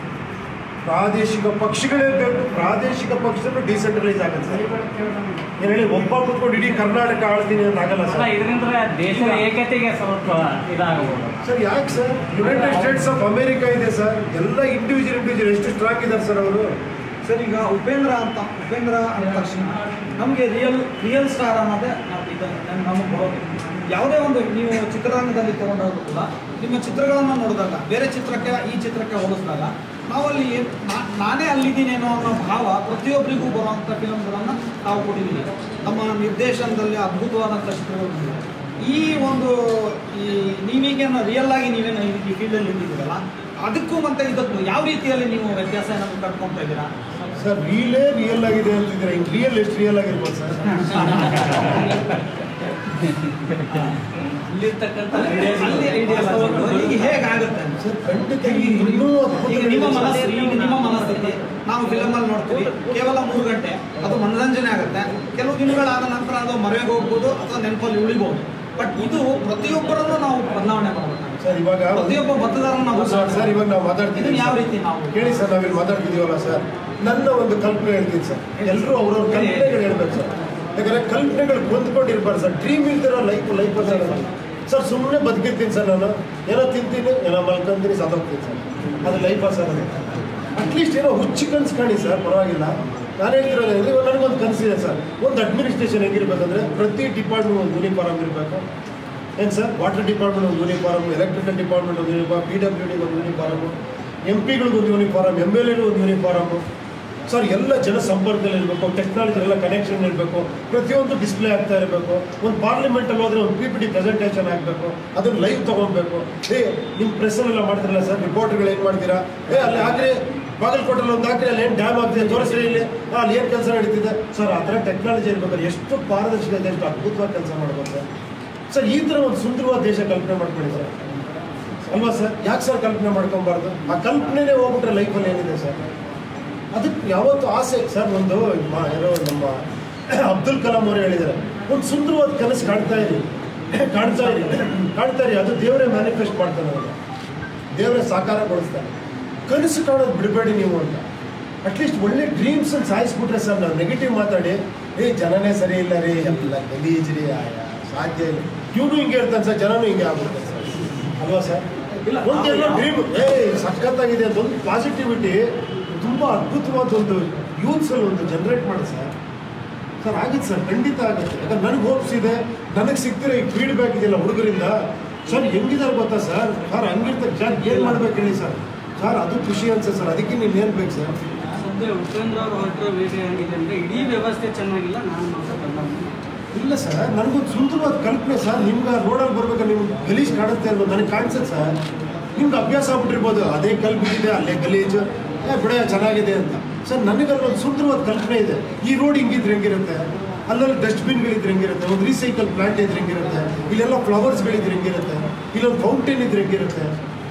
Speaker 3: ಪ್ರಾದೇಶಿಕ ಪಕ್ಷಗಳೇ ಬೇಕು ಪ್ರಾದೇಶಿಕ ಪಕ್ಷದಲ್ಲೂ ಡಿಸೆಂಟ್ರಲೈಸ್ ಆಗುತ್ತೆ ಸರ್ ಏನು ಹೇಳಿ ಒಬ್ಬ ಕೂತ್ಕೊಂಡು ಇಡೀ ಕರ್ನಾಟಕ ಆಳ್ತೀನಿ ಅಂತ ಆಗಲ್ಲ
Speaker 2: ಅಲ್ಲ
Speaker 3: ಸರ್
Speaker 2: ಇದರಿಂದ ದೇಶದ ಏಕತೆಗೆ ಸ್ವಲ್ಪ ಇದಾಗಬಹುದು
Speaker 3: ಸರ್ ಯಾಕೆ sir United States of America ಇದೆ ಸರ್ ಎಲ್ಲ ಇಂಡಿವಿಜುವಲ್ ಇಂಡಿವಿಜುವಲ್ ಎಷ್ಟು ಸ್ಟ್ರಾಂಗ್ ಇದ್ದಾರೆ ಸರ್ ಅವರು
Speaker 1: ಸರ್ ಈಗ ಉಪೇಂದ್ರ ಅಂತ ಉಪೇಂದ್ರ ಅಂದ ತಕ್ಷಣ ನಮಗೆ ರಿಯಲ್ ರಿಯಲ್ ಸ್ಟಾರ್ ಅನ್ನೋದೇ ನಾವು ಇದು ನಮಗೆ ಬರೋದು ಯಾವುದೇ ಒಂದು ನೀವು ಚಿತ್ರರಂಗದಲ್ಲಿ ತಗೊಂಡಾಗ ಕೂಡ ನಿಮ್ಮ ಚಿತ್ರಗಳನ್ನು ನೋಡಿದಾಗ ಬೇರೆ ಚಿತ್ರಕ್ಕೆ ಈ ಚಿತ್ರಕ್ಕೆ ಹೋಲಿಸಿದಾಗ ನಾವಲ್ಲಿ ಏನ್- ನಾ- ನಾನೇ ಅಲ್ಲಿದ್ದೀನೇನೋ ಅನ್ನೋ ಭಾವ ಪ್ರತಿಯೊಬ್ಬರಿಗೂ ಬರುವಂಥ ಫಿಲಮ್ಗಳನ್ನು ನಾವು ಕೊಟ್ಟಿದ್ದೀವಿ ನಮ್ಮ ನಿರ್ದೇಶನದಲ್ಲಿ ಅದ್ಭುತವಾದಂಥ ಚಿತ್ರಗಳು ಬಂದಿವೆ. ಈ ಒಂದು ಈ ನೀವೀಗೇನು ರಿಯಲ್ ಆಗಿ ನೀವೇನು ಈ- ಈ ಫೀಲ್ಡಲ್ಲಿ ಇದ್ದೀರಲ್ಲ ಅದಕ್ಕೂ ಮತ್ತೆ ಇದಕ್ಕೂ ಯಾವ ರೀತಿಯಲ್ಲಿ ನೀವು ವ್ಯತ್ಯಾಸ ಏನಾದ್ರು ಕಟ್ಕೊತಾ ಇದ್ದೀರಾ
Speaker 3: ಸರ್ ರೀಲೇ ರಿಯಲ್ ಆಗಿದೆ ಅಂತಿದ್ರೆ ಇನ್ನು ರಿಯಲ್ ಎಷ್ಟು ರಿಯಲ್ ಆಗಿರ್ಬೋದು ಸರ್
Speaker 4: ಇಲ್ಲಿರ್ತಕ್ಕಂಥ
Speaker 1: ಅಲ್ಲಿ ideas ತಗೊಂಡು ಈಗ ಹೇಗಾಗುತ್ತೆ
Speaker 3: ಸರ್ ಖಂಡಿತ ಈ ಇನ್ನೂ
Speaker 1: ಈಗ ನಿಮ್ಮ
Speaker 3: ಅದ್ಭುತಗಳಿದೆ
Speaker 1: ಮನಸ್ಸು
Speaker 3: ಸರ್.
Speaker 1: ಈಗ ನಿಮ್ಮ ಮನಸ್ಥಿತಿ ನಾವು ಫಿಲಮಲ್ಲಿ ನೋಡ್ತೀವಿ ಕೇವಲ ಮೂರು ಗಂಟೆ ಅದು ಮನರಂಜನೆ ಆಗುತ್ತೆ ಕೆಲವು ದಿನಗಳಾದ ನಂತರ ಅದು ಮರೆಗೆ ಹೋಗ್ಬೋದು ಅಥವಾ ನೆನಪಲ್ಲಿ ಉಳಿಬೋದು ಬಟ್ ಇದು ಪ್ರತಿಯೊಬ್ಬರನ್ನು ನಾವು ಬದಲಾವಣೆ ಮಾಡಬೇಕು
Speaker 3: ಸರ್ ಇವಾಗ
Speaker 1: ಪ್ರತಿಯೊಬ್ಬ ಮತದಾರನ ನಾವು
Speaker 3: ಸರ್ ಸರ್ ಇವಾಗ ನಾವು ಮಾತಾಡ್ತಿದ್ದೀವಿ
Speaker 1: ಇದನ್ನ ಯಾವ ರೀತಿ ನಾವು
Speaker 3: ಕೇಳಿ ಸರ್ ನಾವಿಲ್ಲಿ ಮಾತಾಡ್ತಿದ್ದೀವಲ್ಲ ಸರ್ ನನ್ನ ಒಂದು ಕಲ್ಪನೆ ಹೇಳ್ತೀನಿ ಸರ್ ಎಲ್ಲರೂ ಅವ್ರವ್ರ ಕಲ್ಪನೆಗಳು ಹೇಳ್ಬೇಕು ಸರ್ ಯಾಕಂದ್ರೆ ಕಲ್ಪನೆಗಳು ಹೊಂದ್ಕೊಂಡಿರ್ಬಾರ್ದು ಸರ್ ಡ್ರೀಮ್ ಇಲ್ದಿರೋ ಲೈಫ್ ಲೈಫ್ ಸರ್ ಸರ್ ಸುಮ್ಮನೆ ಬದುಕಿರ್ತೀನಿ ಸರ್ ನಾನು ಏನೋ ತಿಂತೀನಿ ಏನೋ ಮಲ್ಕೊಂತೀನಿ ಸತ್ತೋಗ್ತೀನಿ ಸರ್ ಅದು ಲೈಫ ಸರ್ ಅದು ಅಟ್ಲೀಸ್ಟ್ ಏನೋ ಹುಚ್ಚು ಕನ್ಸು ಕಾಣಿ ಸರ್ ಪರವಾಗಿಲ್ಲ ನಾನು ಹೇಳ್ತಿರೋದು ಅಂದರೆ ಇವಾಗ ನನಗೊಂದು ಕನಸಿದೆ ಸರ್ ಒಂದು ಅಡ್ಮಿನಿಸ್ಟ್ರೇಷನ್ ಹೆಂಗಿರ್ಬೇಕಂದ್ರೆ ಪ್ರತಿ ಡಿಪಾರ್ಟ್ಮೆಂಟ್ ಒಂದು ಯೂನಿಫಾರ್ಮ್ ಇರಬೇಕು ಏನು ಸರ್ ವಾಟರ್ ಡಿಪಾರ್ಟ್ಮೆಂಟ್ ಒಂದು ಯೂನಿಫಾರ್ಮ್ ಎಲೆಕ್ಟ್ರಿಕಲ್ ಡಿಪಾರ್ಟ್ಮೆಂಟ್ ಒಂದು ಯೂನಿಫಾರ್ಮ್ ಪಿ ಡಬ್ಲ್ಯೂ ಡಿ ಒಂದು ಯೂನಿಫಾರ್ಮು ಎಂ ಪಿಗಳಿಗೂ ಒಂದು ಯೂನಿಫಾರ್ಮ್ ಎಮ್ ಎಲ್ ಎಗೂ ಒಂದು ಯೂನಿಫಾರ್ಮು ಸರ್ ಎಲ್ಲ ಜನ ಸಂಪರ್ಕದಲ್ಲಿ ಇರಬೇಕು ಟೆಕ್ನಾಲಜಿ ಎಲ್ಲ ಕನೆಕ್ಷನ್ ಇರಬೇಕು ಪ್ರತಿಯೊಂದು ಡಿಸ್ಪ್ಲೇ ಆಗ್ತಾ ಇರಬೇಕು ಒಂದು ಪಾರ್ಲಿಮೆಂಟಲ್ಲಿ ಹೋದ್ರೆ ಒಂದು ಪಿ ಪಿ ಟಿ ಪ್ರೆಸೆಂಟೇಷನ್ ಆಗಬೇಕು ಅದನ್ನ ಲೈವ್ ತೊಗೊಬೇಕು ಏ ನಿಮ್ಮ ಪ್ರೆಸ್ಸಲ್ಲೆಲ್ಲ ಮಾಡ್ತಿರಲ್ಲ ಸರ್ ರಿಪೋರ್ಟ್ಗಳು ಏನು ಮಾಡ್ತೀರಾ ಏ ಅಲ್ಲಿ ಹಾಕ್ರಿ ಬಾಗಲಕೋಟೆಲ್ಲಿ ಒಂದು ಹಾಕ್ರಿ ಅಲ್ಲಿ ಏನು ಡ್ಯಾಮ್ ಆಗ್ತಿದೆ ತೋರಿಸ್ರಿ ಇಲ್ಲಿ ಆ, ಅಲ್ಲಿ ಏನು ಕೆಲಸ ನಡೀತಿದೆ ಸರ್ ಆ ಥರ ಟೆಕ್ನಾಲಜಿ ಇರ್ಬೇಕಾದ್ರೆ ಎಷ್ಟು ಪಾರದರ್ಶಕತೆ ಎಷ್ಟು ಅದ್ಭುತವಾಗಿ ಕೆಲಸ ಮಾಡ್ಬೋದು ಸರ್ ಸರ್ ಈ ಥರ ಒಂದು ಸುಂದರವಾದ ದೇಶ ಕಲ್ಪನೆ ಮಾಡ್ಕೊಳ್ಳಿ ಸರ್ ಅಲ್ವಾ ಸರ್ ಯಾಕೆ ಸರ್ ಕಲ್ಪನೆ ಮಾಡ್ಕೊಬಾರ್ದು ಆ ಕಲ್ಪನೆನೇ ಹೋಗ್ಬಿಟ್ರೆ ಲೈಫಲ್ಲಿ ಏನಿದೆ ಸರ್ ಅದಕ್ಕೆ ಯಾವತ್ತು ಆಸೆ ಸರ್ ಒಂದು ಮ- ಏನೋ ನಮ್ಮ ಅಬ್ದುಲ್ ಕಲಾಂ ಅವರು ಹೇಳಿದ್ದಾರೆ ಒಂದು ಸುಂದರವಾದ ಕನಸು ಕಾಣ್ತಾ ಇರಿ ಕಾಣ್ತಾ ಇರಿ ಕಾಣ್ತಾ ಇರಿ ಅದು ದೇವರೇ ಮ್ಯಾನಿಫೆಸ್ಟ್ ಮಾಡ್ತಾನೆ ಅವ್ರು ದೇವರೇ ಸಾಕಾರಗೊಳಿಸ್ತಾನೆ ಕನಸು ಕಾಣೋದು ಬಿಡಬೇಡಿ ನೀವು ಅಂತ ಅಟ್ಲೀಸ್ಟ್ ಒಳ್ಳೆ ಡ್ರೀಮ್ಸ್ ಸಾಯಿಸ್ಬಿಟ್ರೆ ಸರ್ ನಾವು ನೆಗೆಟಿವ್ ಮಾತಾಡಿ ಏ ಜನನೇ ಸರಿ ಇಲ್ಲ ರೀ ಎಲ್ಲ ಗಲೀಜ್ ರೀ ಆಯಾ ಸಾಧ್ಯ ಇಲ್ಲ ಇವನು ಹಿಂಗೆ ಇರ್ತಾನೆ ಸರ್ ಜನನೂ ಹಿಂಗೆ ಆಗ್ಬಿಡ್ತಾರೆ ಸರ್ ಅಲ್ವಾ ಸರ್
Speaker 1: ಇಲ್ಲ,
Speaker 3: ಒಂದೆಲ್ಲ
Speaker 1: ನಾವು-
Speaker 3: ಡ್ರೀಮ್ ಏ ಸಖತ್ತಾಗಿದೆ ಅಂತ ಒಂದು ಪಾಸಿಟಿವಿಟಿ ತುಂಬ ಅದ್ಭುತವಾದ ಒಂದು ಯೂತ್ಸಲ್ಲಿ ಒಂದು ಜನರೇಟ್ ಮಾಡಿ ಸರ್ ಸರ್ ಆಗುತ್ತೆ ಸರ್ ಖಂಡಿತ ಆಗುತ್ತೆ ಯಾಕಂದ್ರೆ ನನಗೆ ಹೋಪ್ಸ್ ಇದೆ ನನಗೆ ಸಿಗ್ತಿರೋ ಈ ಫೀಡ್ಬ್ಯಾಕ್ ಇದೆಯಲ್ಲ ಹುಡುಗರಿಂದ ಸರ್ ಹೆಂಗಿದಾರೆ ಗೊತ್ತಾ ಸರ್ ಸರ್ ಹಂಗಿರ್ತಾರೆ ಸರ್ ಏನು ಮಾಡ್ಬೇಕು ಹೇಳಿ ಸರ್ ಸರ್ ಅದು ಖುಷಿ ಅನ್ಸುತ್ತೆ ಸರ್ ಅದಕ್ಕೆ ನೀವು ಏನು ಬೇಕು ಸರ್
Speaker 4: ಸದ್ಯ ಉಪೇಂದ್ರ ಅವರು ಹೊರಟಿರೋ ವೇಗ ಹೆಂಗಿದೆ ಅಂದರೆ ಇಡೀ ವ್ಯವಸ್ಥೆ ಚೆನ್ನಾಗಿಲ್ಲ ನಾನು ಮಾತ್ರ ಬಂದ
Speaker 3: ಇಲ್ಲ ಸರ್ ನನಗೊಂದು ಸುಂದರವಾದ ಕಲ್ಪನೆ ಸರ್ ನಿಮ್ಗೆ ರೋಡಲ್ಲಿ ಬರ್ಬೇಕಾದ್ರೆ ನಿಮ್ಗೆ ಗಲೀಜ್ ಕಾಣುತ್ತೆ ಅನ್ನೋದು ನನಗೆ ಕಾಣಿಸುತ್ತೆ ಸರ್ ನಿಮ್ಗೆ ಅಭ್ಯಾಸ ಆಗ್ಬಿಟ್ಟಿರ್ಬೋದು ಅದೇ ಕಲ್ಬಿಟ್ಟಿದೆ ಅಲ್ಲೇ ಗಲೀಜು ಏ ಬಿಡ ಚೆನ್ನಾಗಿದೆ ಅಂತ ಸರ್ ನನಗಲ್ಲಿ ಒಂದು ಸುಂದರವಾದ ಕಲ್ಪನೆ ಇದೆ ಈ ರೋಡ್ ಹಿಂಗಿದ್ರೆ ಹೆಂಗಿರುತ್ತೆ ಅಲ್ಲಲ್ಲಿ ಡಸ್ಟ್ಬಿನ್ಗಳಿದ್ರೆ ಹೆಂಗಿರುತ್ತೆ ಒಂದು ರೀಸೈಕಲ್ ಪ್ಲಾಂಟ್ ಇದ್ರೆ ಹೆಂಗಿರುತ್ತೆ ಇಲ್ಲೆಲ್ಲ ಫ್ಲವರ್ಸ್ಗಳಿದ್ರೆ ಹೆಂಗಿರುತ್ತೆ ಇಲ್ಲೊಂದು ಫೌಂಟೇನ್ ಇದ್ರೆ ಹೆಂಗಿರುತ್ತೆ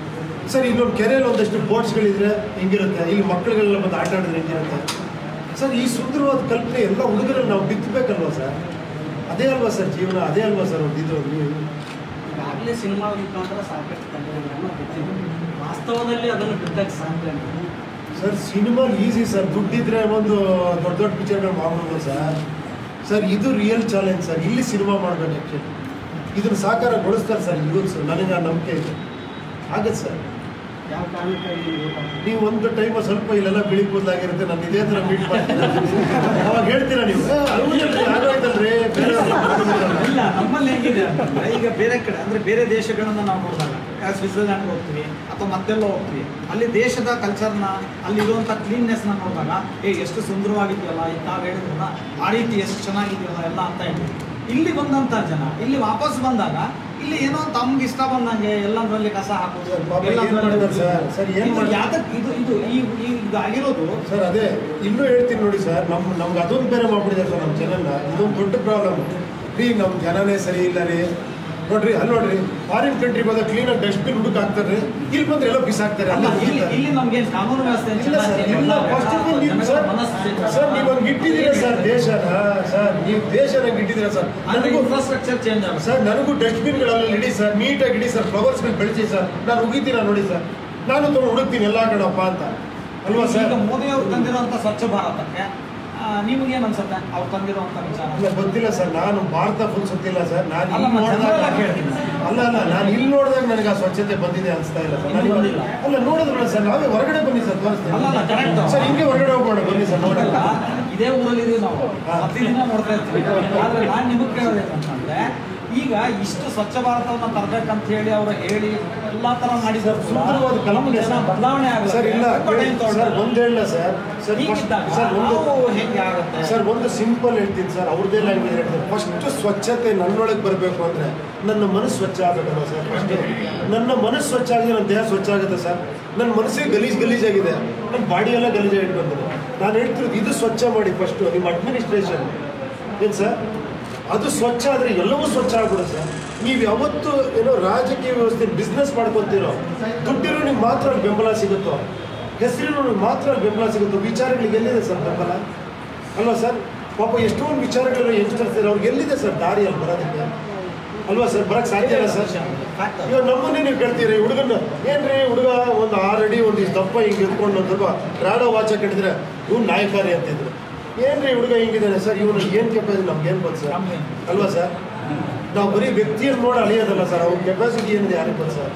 Speaker 3: ಸರ್ ಇಲ್ಲೊಂದು ಕೆರೆಯಲ್ಲಿ ಒಂದಷ್ಟು ಬೋಟ್ಸ್ಗಳಿದ್ರೆ ಹೆಂಗಿರುತ್ತೆ ಇಲ್ಲಿ ಮಕ್ಕಳುಗಳೆಲ್ಲ ಬಂದು ಆಟ ಆಡಿದ್ರೆ ಹೆಂಗಿರುತ್ತೆ ಸರ್ ಈ ಸುಂದರವಾದ ಕಲ್ಪನೆ ಎಲ್ಲ ಹುಡುಗರಲ್ಲಿ ನಾವು ಬಿತ್ತಬೇಕಲ್ವಾ ಸರ್ ಅದೇ ಅಲ್ವಾ ಸರ್ ಜೀವನ ಅದೇ ಅಲ್ವಾ ಸರ್ ಒಂದು ಇದು ನೀವು
Speaker 4: ಈಗಾಗಲೇ ಸಿನಿಮಾ ಮುಖಾಂತರ ಸಾಕಷ್ಟು ತಂತ್ರಗಳನ್ನು ಬಿತ್ತಿದೆ ವಾಸ್ತವದಲ್ಲಿ ಅದನ್ನು ಬಿತ್ತಕ್ಕೆ ಸಾಧ್ಯ ಇಲ್ಲ.
Speaker 3: ಸರ್ ಸಿನಿಮಾ ಈಸಿ ಸರ್ ದುಡ್ಡಿದ್ರೆ ಒಂದು ದೊಡ್ಡ ದೊಡ್ಡ ಪಿಕ್ಚರ್ಗಳು ಮಾಡ್ಬೋದು ಸರ್ ಸರ್ ಇದು ರಿಯಲ್ ಚಾಲೆಂಜ್ ಸರ್ ಇಲ್ಲಿ ಸಿನಿಮಾ ಮಾಡ್ಬೇಕು ಆ್ಯಕ್ಚುಲಿ ಇದನ್ನು ಸಾಕಾರಗೊಳಿಸ್ತಾರೆ ಸರ್ ಯೂತ್ಸ್ ನನಗೆ ಆ ನಂಬಿಕೆ ಇದೆ ಆಗತ್ತೆ ಸರ್
Speaker 4: ಯಾವ ಕಾರಣಕ್ಕಾಗಿ ನೀವು ಗೊತ್ತಾಗ್ತದೆ?
Speaker 3: ನೀವು ಒಂದು ಟೈಮ್ ಸ್ವಲ್ಪ ಇಲ್ಲೆಲ್ಲ ಬಿಳಿ ಕೂದಲಾಗಿರುತ್ತೆ ನಾನು ಇದೇ ಥರ ಮೀಟ್ ಮಾಡ್ತೀನಿ ಅವಾಗ ಹೇಳ್ತೀರಾ ನೀವು "ಏ, ಅಲ್ವಲ್ರಿ, ಆಗೋಯ್ತಲ್ರಿ ಬೇರೆ
Speaker 1: ಇಲ್ಲ ನಮ್ಮಲ್ಲಿ ಹೇಗಿದೆ ಅಂತಂದ್ರೆ ಈಗ ಬೇರೆ ಕಡೆ ಅಂದ್ರೆ ಬೇರೆ ದೇಶಗಳನ್ನ ನಾವು ನೋಡಿದಾಗ ಈಗ ಸ್ವಿಟ್ಜರ್ಲ್ಯಾಂಡ್ ಹೋಗ್ತೀವಿ ಅಥವಾ ಮತ್ತೆಲ್ಲ ಹೋಗ್ತೀವಿ ಅಲ್ಲಿ ದೇಶದ ಕಲ್ಚರ್ನ ಅಲ್ಲಿ ಇರುವಂಥ ಕ್ಲೀನ್ನೆಸ್ನ ನೋಡಿದಾಗ ಏ ಎಷ್ಟು ಸುಂದರವಾಗಿದೆಯಲ್ಲ ಈಗ ತಾವು ಹೇಳಿದ್ರಲ್ಲ ಆ ರೀತಿ ಎಷ್ಟು ಚೆನ್ನಾಗಿದೆಯಲ್ಲ ಎಲ್ಲ ಅಂತ ಹೇಳ್ತೀವಿ ಇಲ್ಲಿ ಬಂದಂಥ ಜನ ಇಲ್ಲಿ ವಾಪಸ್ ಬಂದಾಗ ಇಲ್ಲಿ ಏನೋ ತಮ್ಗೆ ಇಷ್ಟ ಬಂದಂಗೆ ಎಲ್ಲಂದ್ರಲ್ಲಿ ಕಸ ಹಾಕೋದು
Speaker 3: ಪಾಪ ಏನ್
Speaker 1: ಎಲ್ಲಂದ್ರಲ್ಲಿ
Speaker 3: ಮಾಡಿದಾರೆ ಸರ್? ಸರ್, ಏನ್
Speaker 1: ಇದು
Speaker 3: ಮಾಡಿದಾರೆ?
Speaker 1: ಯಾತಕ್ ಇದು ಇದು ಈ ಈ- ಇದು ಆಗಿರೋದು
Speaker 3: ಸರ್ ಅದೇ ಇನ್ನೂ ಹೇಳ್ತೀನಿ ನೋಡಿ ಸರ್ ನಮ್ಮ ನಮ್ಗೆ ಅದೊಂದು ಬೇರೆ ಮಾಡ್ಬಿಟ್ಟಿದ್ದಾರೆ ಸರ್ ನಮ್ಮ ಜನನ ಇದೊಂದು ದೊಡ್ಡ ಪ್ರಾಬ್ಲಮ್ ರೀ ನಮ್ಮ ಜನನೇ ಸರಿ ಇಲ್ಲ ರೀ ನೋಡ್ರಿ ಅಲ್ಲಿ ನೋಡ್ರಿ ಫಾರಿನ್ ಕಂಟ್ರಿ ಬಂದ ಕ್ಲೀನಾಗಿ ಡಸ್ಟ್ಬಿನ್ ಹುಡುಕ್ ಹಾಕ್ತಾರೆ ಇಲ್ಲಿ ಬಂದ್ರೆ ಎಲ್ಲ ಬಿಸಾಕ್ತಾರೆ
Speaker 1: ಅಲ್ಲ
Speaker 3: ಅಲ್ಲ
Speaker 1: ಇಲ್ಲಿ ಇಲ್ಲಿ ನಮ್ಗೆ ಕಾನೂನು ವ್ಯವಸ್ಥೆ
Speaker 3: ಇಲ್ಲ ಸರ್ ಇಲ್ಲ ಫಸ್ಟ್ ಆಫ್ ಆಲ್ ನೀವು ಸರ್ ಸರ್ ನೀವು ಹಂಗೆ ಇಟ್ಟಿದ್ದೀರಾ ಸರ್ ದೇಶನ ಸರ್ ನೀವು ದೇಶನ ಹಂಗೆ ಇಟ್ಟಿದ್ದೀರಾ ಸರ್ ನನಗೂ
Speaker 1: ಇನ್ಫ್ರಾಸ್ಟ್ರಕ್ಚರ್ ಚೇಂಜ್ ಆಗುತ್ತೆ
Speaker 3: ಸರ್ ನನಗೂ ಡಸ್ಟ್ಬಿನ್ಗಳಲ್ಲಿ ಇಡಿ ಸರ್ ನೀಟಾಗಿ ಇಡಿ ಸರ್ ಫ್ಲವರ್ಸ್ಗಳು ಬೆಳೆಸಿ ಸರ್ ನಾನು ಉಗಿತೀನ ನೋಡಿ ಸರ್ ನಾನು ತೊಗೊಂಡು ಹುಡುಕ್ತೀನಿ ಎಲ್ಲ ಕಣಪ್ಪ ಅಂತ ಅಲ್ವಾ ಸರ್
Speaker 1: ಈಗ ಮೋದಿ ಅವರು ತಂದಿರುವಂತ ಸ್ವಚ್ಛ ಭಾರತಕ್ಕೆ ನಿಮ್ಗೇನು ಅನ್ಸುತ್ತೆ ಅವ್ರು ತಂದಿರುವಂತ ವಿಚಾರ
Speaker 3: ಇಲ್ಲ ಗೊತ್ತಿಲ್ಲ ಸರ್ ನಾನು ಭಾರತ ಫುಲ್ ಸುತ್ತಿಲ್ಲ ಸರ್ ನಾನು
Speaker 1: ಅಲ್ಲ,
Speaker 3: ಇಲ್ಲಿ
Speaker 1: ಮತ್ತೆ
Speaker 3: ನೋಡಿದಾಗ
Speaker 1: ಜನರೆಲ್ಲ ಕೇಳ್ತೀನಿ.
Speaker 3: ಅಲ್ಲ ಅಲ್ಲ ನಾನು ಇಲ್ಲಿ ನೋಡಿದಾಗ ನನಗೆ ಆ ಸ್ವಚ್ಛತೆ ಬಂದಿದೆ ಅನಿಸ್ತಾ ಇಲ್ಲ ಸರ್
Speaker 1: ಇನ್ನೂ
Speaker 3: ನನಗೆ-
Speaker 1: ಬಂದಿಲ್ಲ.
Speaker 3: ಅಲ್ಲ ನೋಡಿದ್ರಲ್ಲ ಸರ್ ನಾವೇ ಹೊರಗಡೆ ಬನ್ನಿ ಸರ್ ತೋರಿಸ್ತೀನಿ
Speaker 1: ಅಲ್ಲ, ಅಲ್ಲ, correct.
Speaker 3: ಸರ್ ಹಿಂಗೆ ಹೊರಗಡೆ ಹೋಗೋಣ ಬನ್ನಿ ಸರ್ ನೋಡೋಣ
Speaker 1: ನೋಡಲ್ಲ ಇದೇ ಊರಲ್ಲಿ ಇದೀವಿ ನಾವು
Speaker 3: ಹಾ.
Speaker 1: ಪ್ರತಿದಿನ ನೋಡ್ತಾ ಇರ್ತೀವಿ ಆದ್ರೆ ನಾನು ನಿಮಗೆ ಕೇಳೋದು ಏನಂತಂದ್ರೆ ಈಗ ಇಷ್ಟು ಸ್ವಚ್ಛ ಭಾರತವನ್ನ ತರ್ಬೇಕಂತ ಹೇಳಿ ಅವರು ಹೇಳಿ ಎಲ್ಲಾ ತರ ಮಾಡಿದ್ರು
Speaker 3: ಸರ್ ಸುಂದರವಾದ ಕಲ್ಪನೆ ಸರ್
Speaker 1: ಬದಲಾವಣೆ ಆಗಲ್ಲ
Speaker 3: ಸರ್ ಇಲ್ಲ ಸರ್ ಒಂದು ಹೇಳ ಸರ್ ಸರ್ first- ಸರ್ ಒಂದು
Speaker 1: ನಾವು ಹೆಂಗೆ ಆಗುತ್ತೆ
Speaker 3: ಸರ್ ಒಂದು ಸಿಂಪಲ್ ಹೇಳ್ತೀನಿ ಸರ್ ಅವ್ರದ್ದೇ ಲ್ಯಾಂಗ್ವೇಜ್ ಹೇಳ್ತೀನಿ ಫಸ್ಟ್ ಸ್ವಚ್ಛತೆ ನನ್ನೊಳಗೆ ಬರಬೇಕು ಅಂದರೆ ನನ್ನ ಮನಸ್ಸು ಸ್ವಚ್ಛ ಆಗಬೇಕಲ್ಲ ಸರ್ ಫಸ್ಟ್ ನನ್ನ ಮನಸ್ಸು ಸ್ವಚ್ಛ ಆಗಿದೆ ನನ್ನ ದೇಹ ಸ್ವಚ್ಛ ಆಗುತ್ತೆ ಸರ್ ನನ್ನ ಮನಸ್ಸಿಗೆ ಗಲೀಜ್ ಗಲೀಜಾಗಿದೆ ನನ್ನ ಬಾಡಿ ಎಲ್ಲ ಗಲೀಜಾಗಿ ಇಟ್ಕೊಂತೀನಿ ನಾನು ಹೇಳ್ತಿರೋದು ಇದು ಸ್ವಚ್ಛ ಮಾಡಿ ಫಸ್ಟು ನಿಮ್ಮ ಅಡ್ಮಿನಿಸ್ಟ್ರೇಷನ್ ಏನು ಸರ್ ಅದು ಸ್ವಚ್ಛ ಆದರೆ ಎಲ್ಲವೂ ಸ್ವಚ್ಛ ಆಗ್ಬಿಡುತ್ತೆ ಸರ್ ನೀವು ಯಾವತ್ತು ಏನೋ ರಾಜಕೀಯ ವ್ಯವಸ್ಥೆ ಬಿಸ್ನೆಸ್ ಮಾಡ್ಕೊತೀರೋ ದುಡ್ಡಿರೋ ನಿಮ್ಗೆ ಮಾತ್ರ ಅಲ್ಲಿ ಬೆಂಬಲ ಸಿಗುತ್ತೋ ಹೆಸರಿರೋ ನಿಮ್ಗೆ ಮಾತ್ರ ಅಲ್ಲಿ ಬೆಂಬಲ ಸಿಗುತ್ತೋ ವಿಚಾರಗಳಿಗೆ ಎಲ್ಲಿದೆ ಸರ್ ಬೆಂಬಲ ಅಲ್ವಾ ಸರ್ ಪಾಪ ಎಷ್ಟೊಂದು ವಿಚಾರಗಳಿರೋ ಯಂಗ್ಸ್ಟರ್ಸ್ ಇರೋ ಅವ್ರಿಗೆ ಎಲ್ಲಿದೆ ಸರ್ ದಾರಿ ಅಲ್ಲಿ ಬರೋದಕ್ಕೆ ಅಲ್ವಾ ಸರ್ ಬರಕ್ಕೆ ಸಾಧ್ಯ ಇಲ್ಲ ಸರ್ ಇವಾಗ ನಮ್ಮನ್ನೇ ನೀವು ಕೇಳ್ತೀರಿ ಹುಡುಗನ ಏನ್ರಿ ಹುಡುಗ ಒಂದು ಆರು ಅಡಿ ಒಂದು ಇಷ್ಟು ದಪ್ಪ ಹಿಂಗೆ ಎತ್ಕೊಂಡು ಒಂದು ಸ್ವಲ್ಪ ರಾಡೋ ವಾಚ ಕಟ್ಟಿದ್ರೆ ಇವ್ನು ನಾಯಕಾರಿ ಅಂತಿದ್ರು ಏನ್ರಿ ಹುಡುಗ ಹಿಂಗಿದ್ದಾನೆ ಸರ್ ಇವನು ಏನು ಕೆಪಾಸಿಟಿ ನಮ್ಗೆ ಏನು ಗೊತ್ತು ಸರ್ ಅಲ್ವಾ ಸರ್ ನಾವು ಬರೀ ವ್ಯಕ್ತಿಯನ್ನು ನೋಡಿ ಅಳಿಯೋದಲ್ಲ ಸರ್ ಅವ್ರ ಕೆಪಾಸಿಟಿ ಏನಿದೆ ಯಾರಿಗೆ ಗೊತ್ತು ಸರ್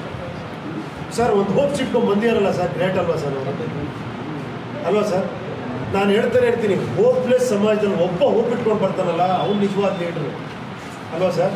Speaker 3: ಸರ್ ಒಂದು ಹೋಪ್ ಸಿಟ್ಕೊಂಡು ಬಂದಿರಲ್ಲ ಸರ್ ಗ್ರೇಟ್ ಅಲ್ವಾ ಸರ್ ಅವರು ಅಲ್ವಾ ಸರ್ ನಾನು ಹೇಳ್ತಾನೆ ಇರ್ತೀನಿ ಹೋಪ್ಲೆಸ್ ಸಮಾಜದಲ್ಲಿ ಒಬ್ಬ ಹೋಪ್ ಇಟ್ಕೊಂಡು ಬರ್ತಾನಲ್ಲ ಅವ್ನು ನಿಜವಾದ ಲೀಡ್ರು ಅಲ್ವಾ ಸರ್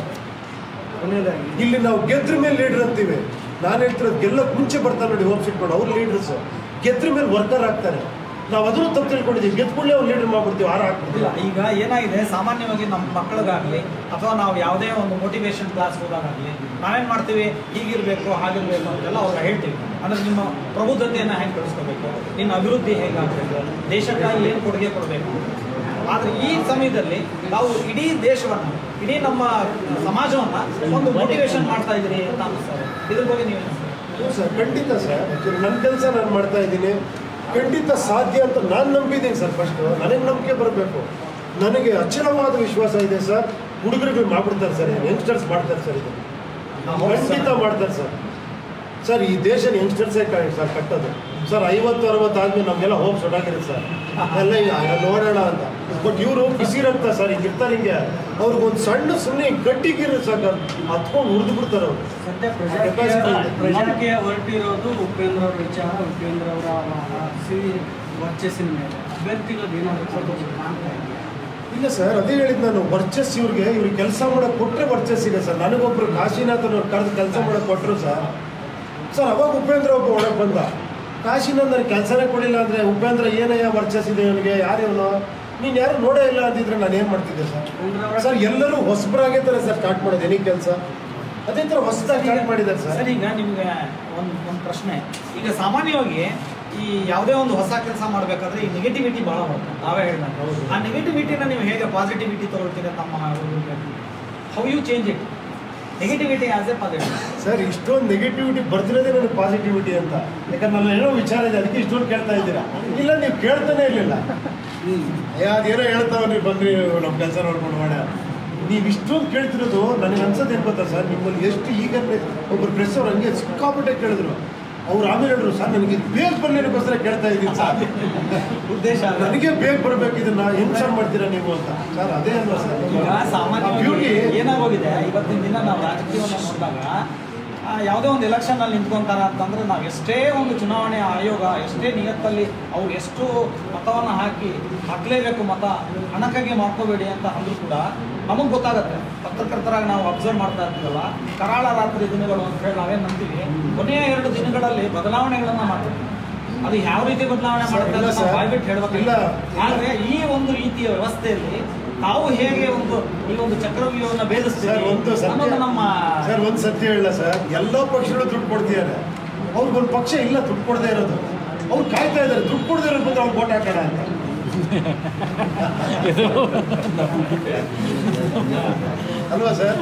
Speaker 3: ಇಲ್ಲಿ ನಾವು ಗೆದ್ರ ಮೇಲೆ ಲೀಡರ್ ಅಂತೀವಿ ನಾನು ಹೇಳ್ತಿರೋದು ಗೆಲ್ಲಕ್ಕೆ ಮುಂಚೆ ಬರ್ತಾರೆ ನೋಡಿ ಹೋಪ್ಸ್ ಇಟ್ಕೊಂಡು ಅವ್ರು ಲೀಡರ್ಸ್ ಗೆದ್ರ ಮೇಲೆ ವರ್ಕರ್ ಆಗ್ತಾರೆ ನಾವು ಅದನ್ನು ತಪ್ಪು ತಿಳ್ಕೊಂಡಿದ್ದೀವಿ ಗೆದ್ಕೊಳ್ಳಿ ಅವ್ರು ಲೀಡರ್ ಮಾಡ್ಬಿಡ್ತೀವಿ ಆರ ಹಾಕ್ಬಿಡ್ತೀವಿ
Speaker 1: ಇಲ್ಲ ಈಗ ಏನಾಗಿದೆ ಸಾಮಾನ್ಯವಾಗಿ ನಮ್ಮ ಮಕ್ಕಳಿಗಾಗಲಿ ಅಥವಾ ನಾವು ಯಾವುದೇ ಒಂದು ಮೋಟಿವೇಶನ್ ಕ್ಲಾಸ್ ಹೋದಾಗಲಿ ನಾವೇನು ಮಾಡ್ತೀವಿ ಹೀಗಿರಬೇಕು ಹಾಗಿರಬೇಕು ಅಂತೆಲ್ಲ ಅವ್ರಿಗೆ ಹೇಳ್ತೀವಿ ಅಂದರೆ ನಿಮ್ಮ ಪ್ರಬುದ್ಧತೆಯನ್ನು ಹೆಂಗೆ ಬೆಳೆಸ್ಕೋಬೇಕು ನಿಮ್ಮ ಅಭಿವೃದ್ಧಿ ಹೇಗಾಗಬೇಕು ದೇಶಕ್ಕಾಗಿ ಏನು ಕೊಡುಗೆ ಕೊಡಬೇಕು ಆದರೆ ಈ ಸಮಯದಲ್ಲಿ ನಾವು ಇಡೀ ದೇಶವನ್ನು ಇಡೀ ನಮ್ಮ ಸಮಾಜವನ್ನು ಒಂದು ಮೋಟಿವೇಶನ್ ಮಾಡ್ತಾ ಇದ್ದೀರಿ ಅಂತ ಅನಿಸ್ತದೆ ಇದ್ರ ಬಗ್ಗೆ ನೀವು
Speaker 3: ಹ್ಞೂ ಸರ್ ಖಂಡಿತ ಸರ್ ಆ್ಯಕ್ಚುಲಿ ನನ್ನ ಕೆಲಸ ನಾನು ಮಾಡ್ತಾ ಇದ್ದೀನಿ ಖಂಡಿತ ಸಾಧ್ಯ ಅಂತ ನಾನು ನಂಬಿದ್ದೀನಿ ಸರ್ ಫಸ್ಟು ನನಗೆ ನಂಬಿಕೆ ಬರಬೇಕು ನನಗೆ ಅಚಲವಾದ ವಿಶ್ವಾಸ ಇದೆ ಸರ್ ಹುಡುಗರಿಗೆ ಮಾಡ್ಬಿಡ್ತಾರೆ ಸರ್ ಯಂಗ್ಸ್ಟರ್ಸ್ ಮಾಡ್ತಾರೆ ಸರ್ ಇದು ಖಂಡಿತ ಮಾಡ್ತಾರೆ ಸರ್ ಸರ್ ಈ ದೇಶದ ಯಂಗ್ಸ್ಟರ್ಸೇ ಕಾಣಿ ಸರ್ ಕಟ್ಟೋದು ಸರ್ ಐವತ್ತು ಅರವತ್ತು ಆದ್ಮೇಲೆ ನಮಗೆಲ್ಲ ಹೋಗಿ ಸೊಡಾಗಿರುತ್ತೆ ಸರ್ ಎಲ್ಲ ಈಗ ನೋಡೋಣ ಅಂತ ಬಟ್ ಇವರು ಬಿಸಿರಂತ ಸರ್ ಹಿಂಗೆ ಇರ್ತಾರೆ ಹಿಂಗೆ ಅವ್ರಿಗೊಂದು ಸಣ್ಣ ಸುಮ್ಮನೆ ಗಟ್ಟಿಗಿರುತ್ತೆ ಸರ್ ಹತ್ಕೊಂಡು ಉಳಿದು ಬಿಡ್ತಾರೆ ಅವರು
Speaker 4: ಸದ್ಯ
Speaker 3: Capacity ಇದೆ.
Speaker 4: ಪ್ರಜಾಕ್ಕೆ ಹೊರಟಿರೋದು ಉಪೇಂದ್ರ ಅವರ ವಿಚಾರ ಉಪೇಂದ್ರ ಅವರ ಸಿವಿ ವರ್ಚಸ್ಸಿನ ಮೇಲೆ ಅಭ್ಯರ್ಥಿಗಳು ಏನಾದರೂ ಕೊಡೋದು ಕಾಣ್ತಾ ಇದೆಯಾ
Speaker 3: ಇಲ್ಲ ಸರ್ ಅದೇ ಹೇಳಿದ್ ನಾನು ವರ್ಚಸ್ ಇವ್ರಿಗೆ ಇವ್ರಿಗೆ ಕೆಲಸ ಮಾಡಕ್ ಕೊಟ್ರೆ ವರ್ಚಸ್ ಇದೆ ಸರ್ ನನಗೊಬ್ರು ಕಾಶಿನಾಥ್ ಅವ್ರು ಕರೆದು ಕೆಲಸ ಮಾಡಕ್ ಕೊಟ್ಟರು ಸರ್ ಸರ್ ಅವಾಗ ಉಪೇಂದ್ರ ಒಬ್ಬ ಒಳಗೆ ಬಂದ ಕಾಶಿನಾಥ್ ನನಗೆ ಕೆಲಸನೇ ಕೊಡಿಲ್ಲ ಅಂದ್ರೆ ಉಪೇಂದ್ರ ಏನಯ್ಯ ವರ್ಚಸ್ ಇದೆ ಇವನಿಗೆ ಯಾರು ಇವನು ನೀನು ಯಾರು ನೋಡೇ ಇಲ್ಲ ಅಂತಿದ್ರೆ ನಾನು ಏನು ಮಾಡ್ತಿದ್ದೆ ಸರ್
Speaker 4: ಉಪೇಂದ್ರ ಅವರ
Speaker 3: ಸರ್ ಎಲ್ಲರೂ ಹೊಸಬರಾಗೇ ಥರ ಸರ್ ಸ್ಟಾರ್ಟ್ ಮಾಡೋದು ಎನಿ ಕೆಲಸ ಅದೇ ಥರ ಹೊಸದಾಗಿ ಸ್ಟಾರ್ಟ್ ಮಾಡಿದ್ದಾರೆ ಸರ್
Speaker 1: ಸರ್ ಈಗ ನಿಮ್ಗೆ ಒಂದು ಒಂದು ಪ್ರಶ್ನೆ ಈಗ ಸಾಮಾನ್ಯವಾಗಿ ಈ ಯಾವುದೇ ಒಂದು ಹೊಸ ಕೆಲಸ ಮಾಡಬೇಕಾದ್ರೆ ಈ ನೆಗೆಟಿವಿಟಿ ಭಾಳ ಬರುತ್ತೆ ನಾವೇ ಹೇಳಿದಾಗ
Speaker 3: ಹೌದು.
Speaker 1: ಆ ನೆಗೆಟಿವಿಟಿನ ನೀವು ಹೇಗೆ ಪಾಸಿಟಿವಿಟಿ ತಗೊಳ್ತೀರ ತಮ್ಮ how you change it negativity as a positive
Speaker 3: sir ಇಷ್ಟೊಂದು ನೆಗೆಟಿವಿಟಿ ಬರ್ತಿರೋದೇ ನನಗೆ ಪಾಸಿಟಿವಿಟಿ ಅಂತ ಯಾಕಂದ್ರೆ ನನ್ನ ಏನೋ ವಿಚಾರ ಇದೆ ಅದಕ್ಕೆ ಇಷ್ಟೊಂದು ಕೇಳ್ತಾ ಇದ್ದೀರಾ ಇಲ್ಲ ನೀವು ಕೇಳ್ತಾನೆ ಇರಲಿಲ್ಲ ಅದೇನೋ ಹೇಳ್ತಾವ ನೀವು ಬಂದ್ರಿ ನಮ್ಮ ಕೆಲಸ ನೋಡ್ಕೊಂಡು ಮಾಡ ನೀವು ಇಷ್ಟೊಂದು ಕೇಳ್ತಿರೋದು ನನಗೆ ಅನ್ಸೋದು ಏನು ಗೊತ್ತಾ ಸರ್ ನಿಮ್ಮಲ್ಲಿ ಎಷ್ಟು ಈಗ ಒಬ್ಬರು ಪ್ರೆಸ್ ಅವ್ರು ಹಂಗೆ ಸಿಕ್ಕಾಪಟ್ಟೆ ಕೇಳಿದ್ರು ಅವ್ರು ಆಮೇಲೆ ಹೇಳಿದ್ರು ಸರ್ ನನಗೆ ಇದು ಬೇಗ ಬರ್ಲಿಕ್ಕೋಸ್ಕರ ಕೇಳ್ತಾ ಇದ್ದೀನಿ ಸರ್
Speaker 1: ಉದ್ದೇಶ ಅಲ್ಲ.
Speaker 3: ನನಗೆ ಬೇಗ ಬರ್ಬೇಕು ಇದನ್ನ ಹೆಂಗ್ ಸರ್ ಮಾಡ್ತೀರಾ ನೀವು ಅಂತ ಸರ್ ಅದೇ ಅಲ್ವಾ ಸರ್
Speaker 1: ಈಗ ಸಾಮಾನ್ಯವಾಗಿ
Speaker 3: ಬ್ಯೂಟಿ
Speaker 1: ಏನಾಗೋಗಿದೆ ಇವತ್ತಿನ ದಿನ ನಾವು ರಾಜಕೀಯವನ್ನು ನೋಡಿದಾಗ ಆ, ಯಾವುದೇ ಒಂದು ಎಲೆಕ್ಷನ್ ಅಲ್ಲಿ ನಿಂತ್ಕೊಂತಾರ ಅಂತಂದ್ರೆ ನಾವು ಎಷ್ಟೇ ಒಂದು ಚುನಾವಣೆ ಆಯೋಗ ಎಷ್ಟೇ ನಿಯತ್ತಲ್ಲಿ ಅವ್ರು ಎಷ್ಟು ಮತವನ್ನು ಹಾಕಿ ಹಾಕಲೇಬೇಕು ಮತ ಹಣಕ್ಕಾಗಿ ಮಾಡ್ಕೋಬೇಡಿ ಅಂತ ಅಂದ್ರೂ ಕೂಡ ನಮಗೆ ಗೊತ್ತಾಗುತ್ತೆ ಪತ್ರಕರ್ತರಾಗಿ ನಾವು ಅಬ್ಸರ್ವ್ ಮಾಡ್ತಾ ಇರ್ತೀವಲ್ಲ ಕರಾಳ ರಾತ್ರಿ ದಿನಗಳು ಅಂತ ಹೇಳಿ ನಾವೇನು ನಂಬ್ತೀವಿ ಕೊನೆಯ ಎರಡು ದಿನಗಳಲ್ಲಿ ಬದಲಾವಣೆಗಳನ್ನ ಮಾಡ್ತೀವಿ ಅದು ಯಾವ ರೀತಿ ಬದಲಾವಣೆ
Speaker 3: ಸರ್,
Speaker 1: ಮಾಡುತ್ತೆ
Speaker 3: ಇಲ್ಲ
Speaker 1: ಅಂತ ನಾವು
Speaker 3: ಸರ್.
Speaker 1: ಬಾಯ್ಬಿಟ್ಟು ಹೇಳ್ಬೇಕಿಲ್ಲ
Speaker 3: ಇಲ್ಲ.
Speaker 1: ಆದ್ರೆ ಈ ಒಂದು ರೀತಿಯ ವ್ಯವಸ್ಥೆಯಲ್ಲಿ ತಾವು ಹೇಗೆ ಒಂದು ಈ ಒಂದು ಚಕ್ರವ್ಯೂಹವನ್ನು
Speaker 3: ಸರ್
Speaker 1: ಭೇದಿಸ್ತೀರಿ
Speaker 3: ಒಂದು ಸತ್ಯ
Speaker 1: ಅನ್ನೋದು ನಮ್ಮ
Speaker 3: ಸರ್ ಒಂದು ಸತ್ಯ ಹೇಳ ಸರ್ ಎಲ್ಲ ಪಕ್ಷಗಳು ದುಡ್ಡು ಕೊಡ್ತಿದ್ದಾರೆ ಅವ್ರಿಗೊಂದು ಪಕ್ಷ ಇಲ್ಲ ದುಡ್ಡು ಕೊಡದೇ ಇರೋದು ಅವ್ರು ಕಾಯ್ತಾ ಇದ್ದಾರೆ ದುಡ್ಡು ಕೊಡದೇ ಇರೋದು ಬಂದು ಅವ್ರು ಓಟ್ ಹಾಕೋಣ ಅಂತ ಅಲ್ವಾ ಸರ್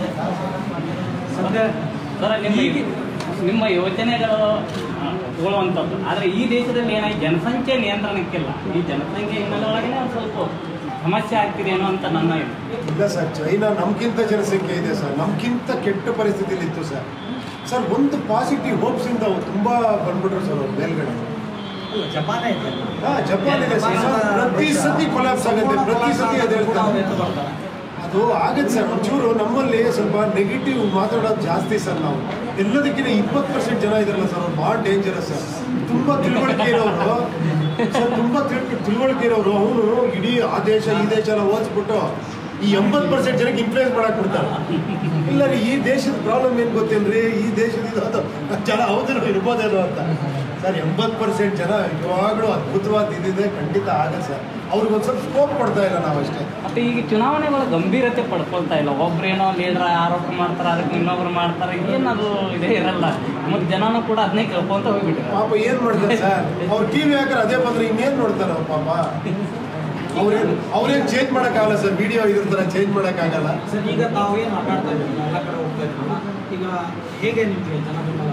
Speaker 4: ಸದ್ಯ
Speaker 2: ಸರ್ ನಿಮ್ಮ ನಿಮ್ಮ ಯೋಜನೆಗಳು ಆ, ತಗೊಳ್ಳುವಂಥದ್ದು ಆದರೆ ಈ ದೇಶದಲ್ಲಿ ಏನಾಗಿ ಜನಸಂಖ್ಯೆ ನಿಯಂತ್ರಣಕ್ಕಿಲ್ಲ ಈ ಜನಸಂಖ್ಯೆ ಹಿನ್ನೆಲೆ ಒಳಗಡೆ ಒಂದು ಸ್ವಲ್ಪ ಸಮಸ್ಯೆ ಆಗ್ತಿದೆ ಏನೋ ಅಂತ ನನ್ನ ಇದು
Speaker 3: ಇಲ್ಲ ಸರ್ ಚೈನಾ ನಮ್ಗಿಂತ ಜನಸಂಖ್ಯೆ ಇದೆ ಸರ್ ನಮ್ಗಿಂತ ಕೆಟ್ಟ ಪರಿಸ್ಥಿತಿಲಿ ಇತ್ತು ಸರ್ ಸರ್ ಒಂದು ಪಾಸಿಟಿವ್ ಹೋಪ್ಸ್ ಇಂದ ಅವ್ರು ತುಂಬಾ ಬಂದ್ಬಿಟ್ರು ಸರ್ ಅವ್ರು ಮೇಲ್ಗಡೆ
Speaker 1: ಅಲ್ಲ, ಜಪಾನೇ ಇದೆ
Speaker 3: ಹಾ ಜಪಾನ್ ಇದೆ ಸರ್ ಸರ್, ಪ್ರತಿ ಸತಿ ಕೊಲಾಪ್ಸ್ ಆಗುತ್ತೆ ಪ್ರತಿ ಸತಿ ಅದು
Speaker 1: ಕೂಡ ಅವ್ರು ಎದ್ದು
Speaker 3: ಹೇಳ್ತಾರೆ
Speaker 1: ಬರ್ತಾರೆ.
Speaker 3: ಅದು ಆಗತ್ತೆ ಸರ್ ಒಂಚೂರು ನಮ್ಮಲ್ಲಿ ಸ್ವಲ್ಪ ನೆಗೆಟಿವ್ ಮಾತಾಡೋದು ಜಾಸ್ತಿ ಸರ್ ನಾವು ಎಲ್ಲದಕ್ಕಿಂತ ಇಪ್ಪತ್ತು ಪರ್ಸೆಂಟ್ ಜನ ಇದಾರಲ್ಲ ಸರ್ ಅವ್ರು ಭಾಳ ಡೇಂಜರಸ್ ಸರ್ ತುಂಬ ತಿಳುವಳಿಕೆ ಇರೋರು ಸರ್ ತುಂಬ ತಿಳ್ ತಿಳುವಳಿಕೆ ಇರೋರು ಅವನು ಇಡೀ ಆ ದೇಶ ಈ ದೇಶ ಎಲ್ಲ ಓದಿಸ್ಬಿಟ್ಟು ಈ ಎಂಬತ್ತು ಪರ್ಸೆಂಟ್ ಜನಕ್ಕೆ ಇನ್ಫ್ಲೂಯೆನ್ಸ್ ಮಾಡಕ್ ಬಿಡ್ತಾರೆ ಇಲ್ಲ ರೀ ಈ ದೇಶದ ಪ್ರಾಬ್ಲಮ್ ಏನು ಗೊತ್ತೇನ್ರಿ ಈ ದೇಶದ ಇದು ಅದು ಜನ ಹೌದೇನೋ ಇರ್ಬೋದೇನೋ ಅಂತ ಸರ್ ಎಂಬತ್ತು ಪರ್ಸೆಂಟ್ ಜನ ಯಾವಾಗಲೂ ಅದ್ಭುತವಾದ ಇದಿದೆ ಖಂಡಿತ ಆಗತ್ತೆ ಸರ್ ಅವ್ರಿಗೊಂದು ಸ್ವಲ್ಪ ಸ್ಕೋಪ್ ಕೊಡ್ತಾ ಇಲ್ಲ ನಾವಷ್ಟೇ
Speaker 2: ಮತ್ತೆ ಈಗ ಚುನಾವಣೆಗಳ ಗಂಭೀರತೆ ಪಡ್ಕೊಳ್ತಾ ಇಲ್ಲ ಒಬ್ರೇನೋ ಲೀಡರ್ ಆರೋಪ ಮಾಡ್ತಾರೆ ಅದಕ್ಕೆ ಇನ್ನೊಬ್ರು ಮಾಡ್ತಾರೆ ಏನದು ಇದೇ ಇರಲ್ಲ ಮತ್ತೆ ಜನನೂ ಕೂಡ ಅದನ್ನೇ ಕೇಳ್ಕೊಂತ ಹೋಗ್ಬಿಟ್ಟಿದ್ದಾರೆ
Speaker 3: ಪಾಪ ಏನ್ ಮಾಡ್ತಾರೆ ಸರ್ ಅವ್ರ ಟಿವಿ ಹಾಕರ್ ಅದೇ ಬಂದ್ರೆ ಇನ್ನೇನ್ ನೋಡ್ತಾರ ಅವ್ರ ಪಾಪ ಅವ್ರೇನ್ ಅವ್ರೇನ್ ಚೇಂಜ್ ಮಾಡಕ್ಕಾಗಲ್ಲ ಸರ್ ವಿಡಿಯೋ ಇದ್ರ ತರ ಚೇಂಜ್ ಮಾಡಕ್ಕಾಗಲ್ಲ
Speaker 1: ಸರ್ ಈಗ ತಾವು ಏನು ಮಾತಾಡ್ತಾ ಇದ್ದೀವಿ ಎಲ್ಲ ಕಡೆ ಹೋಗ್ತಾ ಇದ್ದೀವಲ್ಲ ಈಗ ಹೇಗೆ ನಿಮಗೆ ಜನ ಬೆಂಬಲ?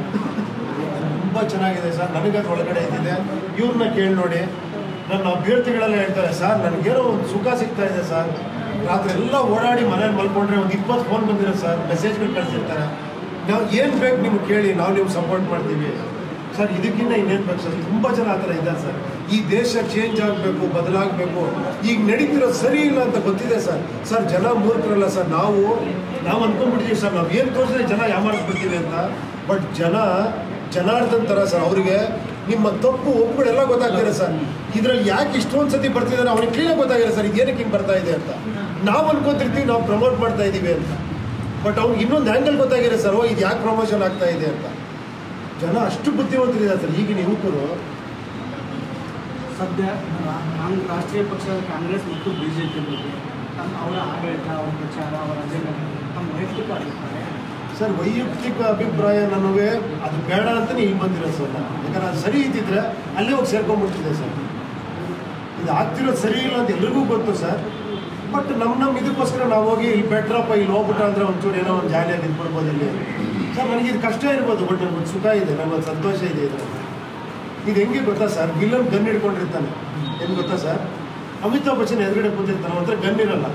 Speaker 3: ತುಂಬಾ ಚೆನ್ನಾಗಿದೆ ಸರ್ ನನಗೆ ಅದು ಒಳಗಡೆ ಇದ್ದಿದೆ ಇವ್ರನ್ನ ಕೇಳಿ ನೋಡಿ ನನ್ನ ಅಭ್ಯರ್ಥಿಗಳೆಲ್ಲ ಹೇಳ್ತಾರೆ ಸರ್ ನನಗೇನೋ ಒಂದು ಸುಖ ಸಿಗ್ತಾ ಇದೆ ಸರ್ ರಾತ್ರಿ ಎಲ್ಲ ಓಡಾಡಿ ಮನೇಲಿ ಮಲ್ಕೊಂಡ್ರೆ ಒಂದು ಇಪ್ಪತ್ತು ಫೋನ್ ಬಂದಿರೋ ಸರ್ ಮೆಸೇಜ್ಗಳು ಕಳಿಸಿರ್ತಾರೆ ನಾವು ಏನು ಬೇಕು ನಿಮ್ಗೆ ಕೇಳಿ ನಾವು ನಿಮ್ಗೆ ಸಪೋರ್ಟ್ ಮಾಡ್ತೀವಿ ಸರ್ ಇದಕ್ಕಿಂತ ಇನ್ನೇನು ಬೇಕು ಸರ್ ತುಂಬ ಜನ ಆ ಥರ ಇದ್ದಾರೆ ಸರ್ ಈ ದೇಶ ಚೇಂಜ್ ಆಗಬೇಕು ಬದಲಾಗಬೇಕು ಈಗ ನಡೀತಿರೋದು ಸರಿ ಇಲ್ಲ ಅಂತ ಗೊತ್ತಿದೆ ಸರ್ ಸರ್ ಜನ ಮೂರ್ಖರಲ್ಲ ಸರ್ ನಾವು ನಾವು ಅನ್ಕೊಂಡ್ಬಿಡ್ತೀವಿ ಸರ್ ನಾವು ಏನು ತೋರಿಸಿದ್ರೆ ಜನ ಯಾಮಾರಿಸ್ಬಿಡ್ತೀವಿ ಅಂತ ಬಟ್ ಜನ ಜನಾರ್ದನ್ ಥರ ಸರ್ ಅವರಿಗೆ ನಿಮ್ಮ ತಪ್ಪು ಒಬ್ಬಳೆಲ್ಲ ಗೊತ್ತಾಗ್ತಿದೆ ಸರ್ ಇದ್ರಲ್ಲಿ ಯಾಕೆ ಇಷ್ಟೊಂದು ಸತಿ ಬರ್ತಿದ್ದಾರೆ ಅವ್ರಿಗೆ ಕ್ಲೀನಾಗಿ ಗೊತ್ತಾಗಿದೆ ಸರ್ ಇದು ಏನಕ್ಕೆ ಹಿಂಗೆ ಬರ್ತಾ ಇದೆ ಅಂತ ನಾವು ಅನ್ಕೊಂತಿರ್ತೀವಿ ನಾವು ಪ್ರಮೋಟ್ ಮಾಡ್ತಾ ಇದ್ದೀವಿ ಅಂತ ಬಟ್ ಅವ್ನಿಗೆ ಇನ್ನೊಂದು ಆ್ಯಂಗಲ್ ಗೊತ್ತಾಗಿದೆ ಸರ್ ಓ ಇದು ಯಾಕೆ ಪ್ರಮೋಷನ್ ಆಗ್ತಾ ಇದೆ ಅಂತ ಜನ ಅಷ್ಟು ಬುದ್ಧಿವಂತರಿದ್ದಾರೆ ಸರ್ ಈಗಿನ ಯುವಕರು
Speaker 4: ಸದ್ಯ ಕಾಂಗ್ ರಾಷ್ಟ್ರೀಯ ಪಕ್ಷ ಕಾಂಗ್ರೆಸ್ ಮತ್ತು ಬಿ ಜೆ ಪಿ ಬಗ್ಗೆ ತಮ್ಮ ಅವರ ಆಡಳಿತ ಅವರ ಪ್ರಚಾರ ಅವರ ಅಜೆಂಡಾ ತಮ್ಮ ವೈಯಕ್ತಿಕ ಅಭಿಪ್ರಾಯ
Speaker 3: ಸರ್ ವೈಯಕ್ತಿಕ ಅಭಿಪ್ರಾಯ ನನಗೆ ಅದು ಬೇಡ ಅಂತಲೇ ಇಲ್ಲಿ ಬಂದಿರೋದು ಸರ್ ನಾನು ಯಾಕಂದ್ರೆ ಅದು ಸರಿ ಇದ್ದಿದ್ರೆ ಅಲ್ಲೇ ಹೋಗಿ ಸೇರ್ಕೊಂಡ್ಬಿಡ್ತಿದೆ ಸರ್ ಇದು ಆಗ್ತಿರೋದು ಸರಿ ಇಲ್ಲ ಅಂತ ಎಲ್ರಿಗೂ ಗೊತ್ತು ಸರ್ ಬಟ್ ನಮ್ಮ ನಮ್ಮ ಇದಕ್ಕೋಸ್ಕರ ನಾವು ಹೋಗಿ ಇಲ್ಲಿ ಬೆಟ್ರಪ್ಪ ಇಲ್ಲಿ ಹೋಗ್ಬಿಟ್ಟ ಅಂದರೆ ಒಂಚೂರು ಏನೋ ಒಂದು ಜಾಲಿಯಾಗಿ ಇದ್ಬಿಡ್ಬೋದು ಇಲ್ಲಿ ಸರ್ ನನಗೆ ಇದು ಕಷ್ಟ ಇರ್ಬೋದು ಬಟ್ ನನಗೊಂದು ಸುಖ ಇದೆ ನನಗೊಂದು ಸಂತೋಷ ಇದೆ ಇದು ಇದು ಹೆಂಗೆ ಗೊತ್ತಾ ಸರ್ ವಿಲನ್ ಗನ್ ಹಿಡ್ಕೊಂಡಿರ್ತಾನೆ ಏನು ಗೊತ್ತಾ ಸರ್ ಅಮಿತಾಬ್ ಬಚ್ಚನ್ ಎದುರುಗಡೆ ಕೂತಿರ್ತಾನೆ ಅವನ ಹತ್ರ ಗನ್ ಇರಲ್ಲ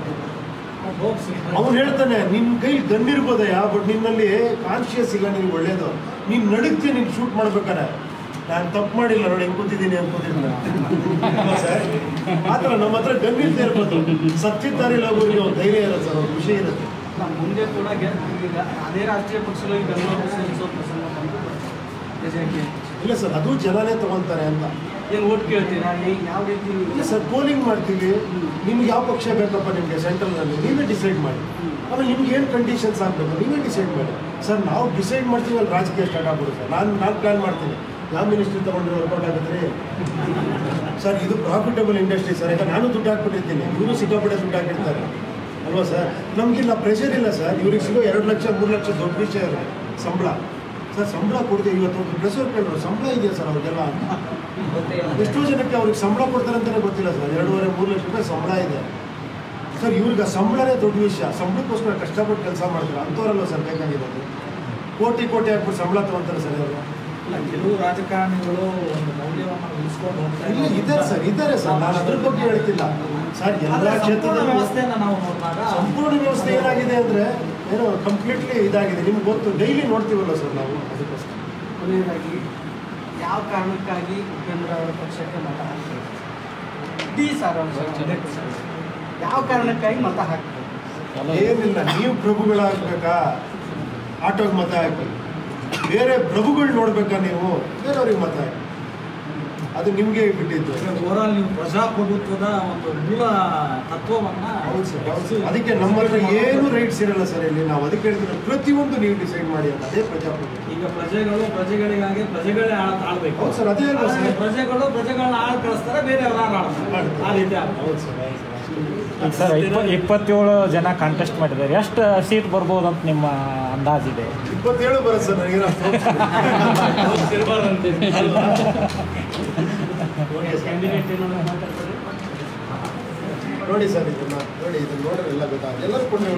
Speaker 3: ಅವನು ಹೇಳ್ತಾನೆ ನಿನ್ನ ಕೈ ಗನ್ ಇರ್ಬೋದಯ್ಯ ಬಟ್ ನಿನ್ನಲ್ಲಿ ಕಾನ್ಶಿಯಸ್ ಇಲ್ಲ ನಿನ್ಗೆ ಒಳ್ಳೇದು ನೀನು ನಡುಕ್ತಿ ನೀನು ಶೂಟ್ ಮಾಡ್ಬೇಕಾರೆ ನಾನು ತಪ್ಪು ಮಾಡಿಲ್ಲ ನೋಡಿ ಹೆಂಗ್ ಕೂತಿದ್ದೀನಿ ಅನ್ಕೋತಿದ್ದೀನಿ ಸರ್ ಆ ಥರ ನಮ್ಮ ಹತ್ರ ಗನ್ ಇರ್ತಾ ಇರ್ಬೋದು ಸತ್ತಿದ್ದಾರೆ ಲಗೋರಿಗೆ ಒಂದು ಧೈರ್ಯ ಇರುತ್ತೆ ಸರ್ ಒಂದು ಖುಷಿ ಇರುತ್ತೆ
Speaker 4: ನಮ್ಮ ಮುಂದೆ ಕೂಡ ಗೆ- ಈಗ ಅದೇ ರಾಷ್ಟ್ರೀಯ ಪಕ್ಷಗಳಿಗೆ ಬೆಂಗಳೂರು ಸೇರಿಸೋ ಪ್ರಸಂಗ ಬಂದು ಬಿಜೆಪಿ
Speaker 3: ಇಲ್ಲ ಸರ್ ಅದು ಜನನೇ ತಗೊಂತಾರೆ ಅಂತ
Speaker 4: ಏನು ಓಟ್ ಕೇಳ್ತೀರಾ ಈ- ಯಾವ ರೀತಿ
Speaker 3: ಇಲ್ಲ ಸರ್ ಪೋಲಿಂಗ್ ಮಾಡ್ತೀವಿ ನಿಮ್ಗೆ ಯಾವ ಪಕ್ಷ ಬೇಕಪ್ಪ ನಿಮಗೆ ಸೆಂಟ್ರಲ್ನಲ್ಲಿ ನೀವೇ ಡಿಸೈಡ್ ಮಾಡಿ ಆಮೇಲೆ ನಿಮ್ಗೆ ಏನು ಕಂಡೀಷನ್ಸ್ ಆಗಬೇಕು ನೀವೇ ಡಿಸೈಡ್ ಮಾಡಿ ಸರ್ ನಾವು ಡಿಸೈಡ್ ಮಾಡ್ತೀವಿ ಅಲ್ಲಿ ರಾಜಕೀಯ ಸ್ಟಾರ್ಟ್ ಆಗ್ಬಿಡುತ್ತೆ ಸರ್ ನಾನು ನಾನು ಪ್ಲ್ಯಾನ್ ಮಾಡ್ತೀನಿ ಯಾವ ಮಿನಿಸ್ಟ್ರಿ ತೊಗೊಂಡ್ರೆ ವರ್ಕೌಟ್ ಆಗುತ್ತೆ ರೀ ಸರ್ ಇದು ಪ್ರಾಫಿಟಬಲ್ ಇಂಡಸ್ಟ್ರಿ ಸರ್ ಈಗ ನಾನು ದುಡ್ಡು ಹಾಕ್ಬಿಟ್ಟಿರ್ತೀನಿ ಇವರು ಸಿಕ್ಕಾಪಟ್ಟೆ ದುಡ್ಡು ಹಾಕಿರ್ತಾರೆ ಅಲ್ವಾ ಸರ್ ನಮಗಿಲ್ಲ ಪ್ರೆಷರ್ ಇಲ್ಲ ಸರ್ ಇವ್ರಿಗೆ ಸಿಗೋ ಎರಡು ಲಕ್ಷ ಮೂರು ಲಕ್ಷ ದೊಡ್ಡ ವಿಷಯ ಇದೆ ಸಂಬಳ ಸರ್ ಸಂಬಳ ಕೊಡ್ತೀವಿ ಇವತ್ತು ಒಂದು ಪ್ರೆಷರ್ ಕೇಳಿದ್ರು ಸಂಬಳ ಇದೆಯಾ ಸರ್ ಅವ್ರಿಗೆಲ್ಲ ಎಷ್ಟೋ ಜನಕ್ಕೆ ಅವ್ರಿಗೆ ಸಂಬಳ ಕೊಡ್ತಾರೆ ಅಂತಲೇ ಗೊತ್ತಿಲ್ಲ ಸರ್ ಎರಡೂವರೆ ಮೂರು ಲಕ್ಷ ರೂಪಾಯಿ ಸಂಬಳ ಇದೆ ಸರ್ ಇವ್ರಿಗೆ ಆ ಸಂಬಳನೇ ದೊಡ್ಡ ವಿಷಯ ಸಂಬಳಕ್ಕೋಸ್ಕರ ಕಷ್ಟಪಟ್ಟು ಕೆಲಸ ಮಾಡ್ತಾರೆ ಅಂಥವ್ರಲ್ಲ ಸರ್ ಬೇಕಾಗಿರೋದು ಕೋಟಿ ಕೋಟಿ ಹಾಕ್ಬಿಟ್ಟು ಸಂಬಳ ತಗೊಂತಾರೆ ಸರ್ ಇವರು
Speaker 1: ಇಲ್ಲ, ಕೆಲವು ರಾಜಕಾರಣಿಗಳು ಒಂದು ಮೌಲ್ಯವನ್ನು ಉಳಿಸ್ಕೊಂಡು ಹೋಗ್ತಾ
Speaker 3: ಇಲ್ಲ ಇದ್ದಾರೆ ಸರ್ ಇದ್ದಾರೆ ಸರ್ ನಾನು ಅದ್ರ ಬಗ್ಗೆ ಹೇಳ್ತಿಲ್ಲ ಸರ್ ಎಲ್ಲ
Speaker 1: ಆದ್ರೆ ಸಂಪೂರ್ಣ
Speaker 3: ಕ್ಷೇತ್ರದ
Speaker 1: ವ್ಯವಸ್ಥೆಯನ್ನ ನಾವು ನೋಡಿದಾಗ
Speaker 3: ಸಂಪೂರ್ಣ ವ್ಯವಸ್ಥೆ ಏನಾಗಿದೆ ಅಂದರೆ ಏನೋ ಕಂಪ್ಲೀಟ್ಲಿ ಇದಾಗಿದೆ ನಿಮ್ಗೆ ಗೊತ್ತು ಡೈಲಿ ನೋಡ್ತೀವಲ್ಲ ಸರ್ ನಾವು ಅದಕ್ಕೋಸ್ಕರ
Speaker 4: ಕೊನೆಯದಾಗಿ ಯಾವ ಕಾರಣಕ್ಕಾಗಿ ಉಪೇಂದ್ರ ಅವರ ಪಕ್ಷಕ್ಕೆ ಮತ ಹಾಕ್ಬೇಕು ಡಿ ಸಾರಾಂಶ ಯಾವ ಕಾರಣಕ್ಕಾಗಿ ಮತ ಹಾಕ್ಬೇಕು
Speaker 3: ಏನಿಲ್ಲ ನೀವು ಪ್ರಭುಗಳಾಗಬೇಕಾ ಆಟೋಗೆ ಮತ ಹಾಕಿ ಬೇರೆ ಪ್ರಭುಗಳು ನೋಡ್ಬೇಕಾ ನೀವು ಬೇರೆಯವ್ರಿಗೆ ಮತ ಹಾಕಿ ಅದು ನಿಮಗೆ ಬಿಟ್ಟಿದ್ದು
Speaker 1: ಓವರಾಲ್ ನೀವು ಪ್ರಜಾಪ್ರಭುತ್ವದ ಒಂದು ಮೂಲ ತತ್ವವನ್ನ
Speaker 3: ಹೌದು ಸರ್ ಹೌದು ಸರ್. ಅದಕ್ಕೆ ನಮ್ಮ ಹತ್ರ ಏನು ರೈಟ್ಸ್ ಇರಲ್ಲ ಸರ್ ಇಲ್ಲಿ ನಾವು ಅದಕ್ಕೆ ಹೇಳ್ತೀವಿ ಪ್ರತಿಯೊಂದು ನೀವು ಡಿಸೈಡ್ ಮಾಡಿ ಅಂತ ಅದೇ ಪ್ರಜಾಪ್ರಭುತ್ವ
Speaker 1: ಈಗ ಪ್ರಜೆಗಳು ಪ್ರಜೆಗಳಿಗಾಗಿ ಪ್ರಜೆಗಳೇ ಆಳ ಆಳ್ಬೇಕು
Speaker 3: ಹೌದು ಸರ್ ಅದೇ ಅಲ್ವಾ
Speaker 1: ಆದ್ರೆ
Speaker 3: ಸರ್
Speaker 1: ಪ್ರಜೆಗಳು ಪ್ರಜೆಗಳನ್ನ ಆಳ್ ಕಳಿಸ್ತಾರೆ ಬೇರೆಯವ್ರ ಆಳ್ತಾರೆ ಆ ರೀತಿ ಆಗ್ತದೆ.
Speaker 3: ಹೌದು ಸರ್ ಹೌದು ಸರ್
Speaker 5: ಈಗ ಸರ್ ಇಪ್ಪ ಇಪ್ಪತ್ತೇಳು ಜನ ಕಾಂಟೆಸ್ಟ್ ಮಾಡಿದ್ದಾರೆ ಎಷ್ಟು ಸೀಟ್ ಬರ್ಬೋದು ಅಂತ ನಿಮ್ಮ ಅಂದಾಜಿದೆ
Speaker 3: ಇಪ್ಪತ್ತೇಳು ಬರುತ್ತೆ ಸರ್ ನನಗೆ
Speaker 4: ಕ್ಯಾಂಡಿಡೇಟ್ ಏನಾದ್ರು ಮಾತಾಡ್ತಾರೆ
Speaker 3: ನೋಡಿ ಸರ್ ಇದನ್ನ ನೋಡಿ ಇದನ್ನ ನೋಡ್ರೆ ಎಲ್ಲ ಗೊತ್ತಾಗುತ್ತೆ ಎಲ್ಲರೂ ಕೊಟ್ಟರೆ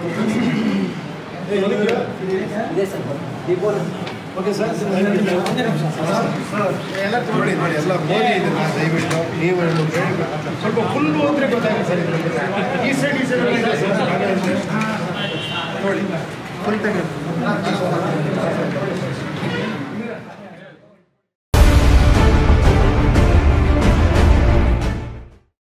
Speaker 3: ಓಕೆ ಸರ್ ಎಲ್ಲ ನೋಡಿ ನೋಡಿ ಎಲ್ಲ ನೋಡಿ ಇದನ್ನ ದಯವಿಟ್ಟು ನೀವು ಒಂದು ಹೇಳ್ಬೇಕು. ಸ್ವಲ್ಪ ಫುಲ್ ಹೋದ್ರೆ ಗೊತ್ತಾಗುತ್ತೆ ಸರ್ ಇದ್ರಲ್ಲಿ. ಈ ಸೈಡ್ ಈ ಸೈಡ್ ಇದೆ ಸರ್ ನೋಡಿ ಫುಲ್ ತೆಗೆದು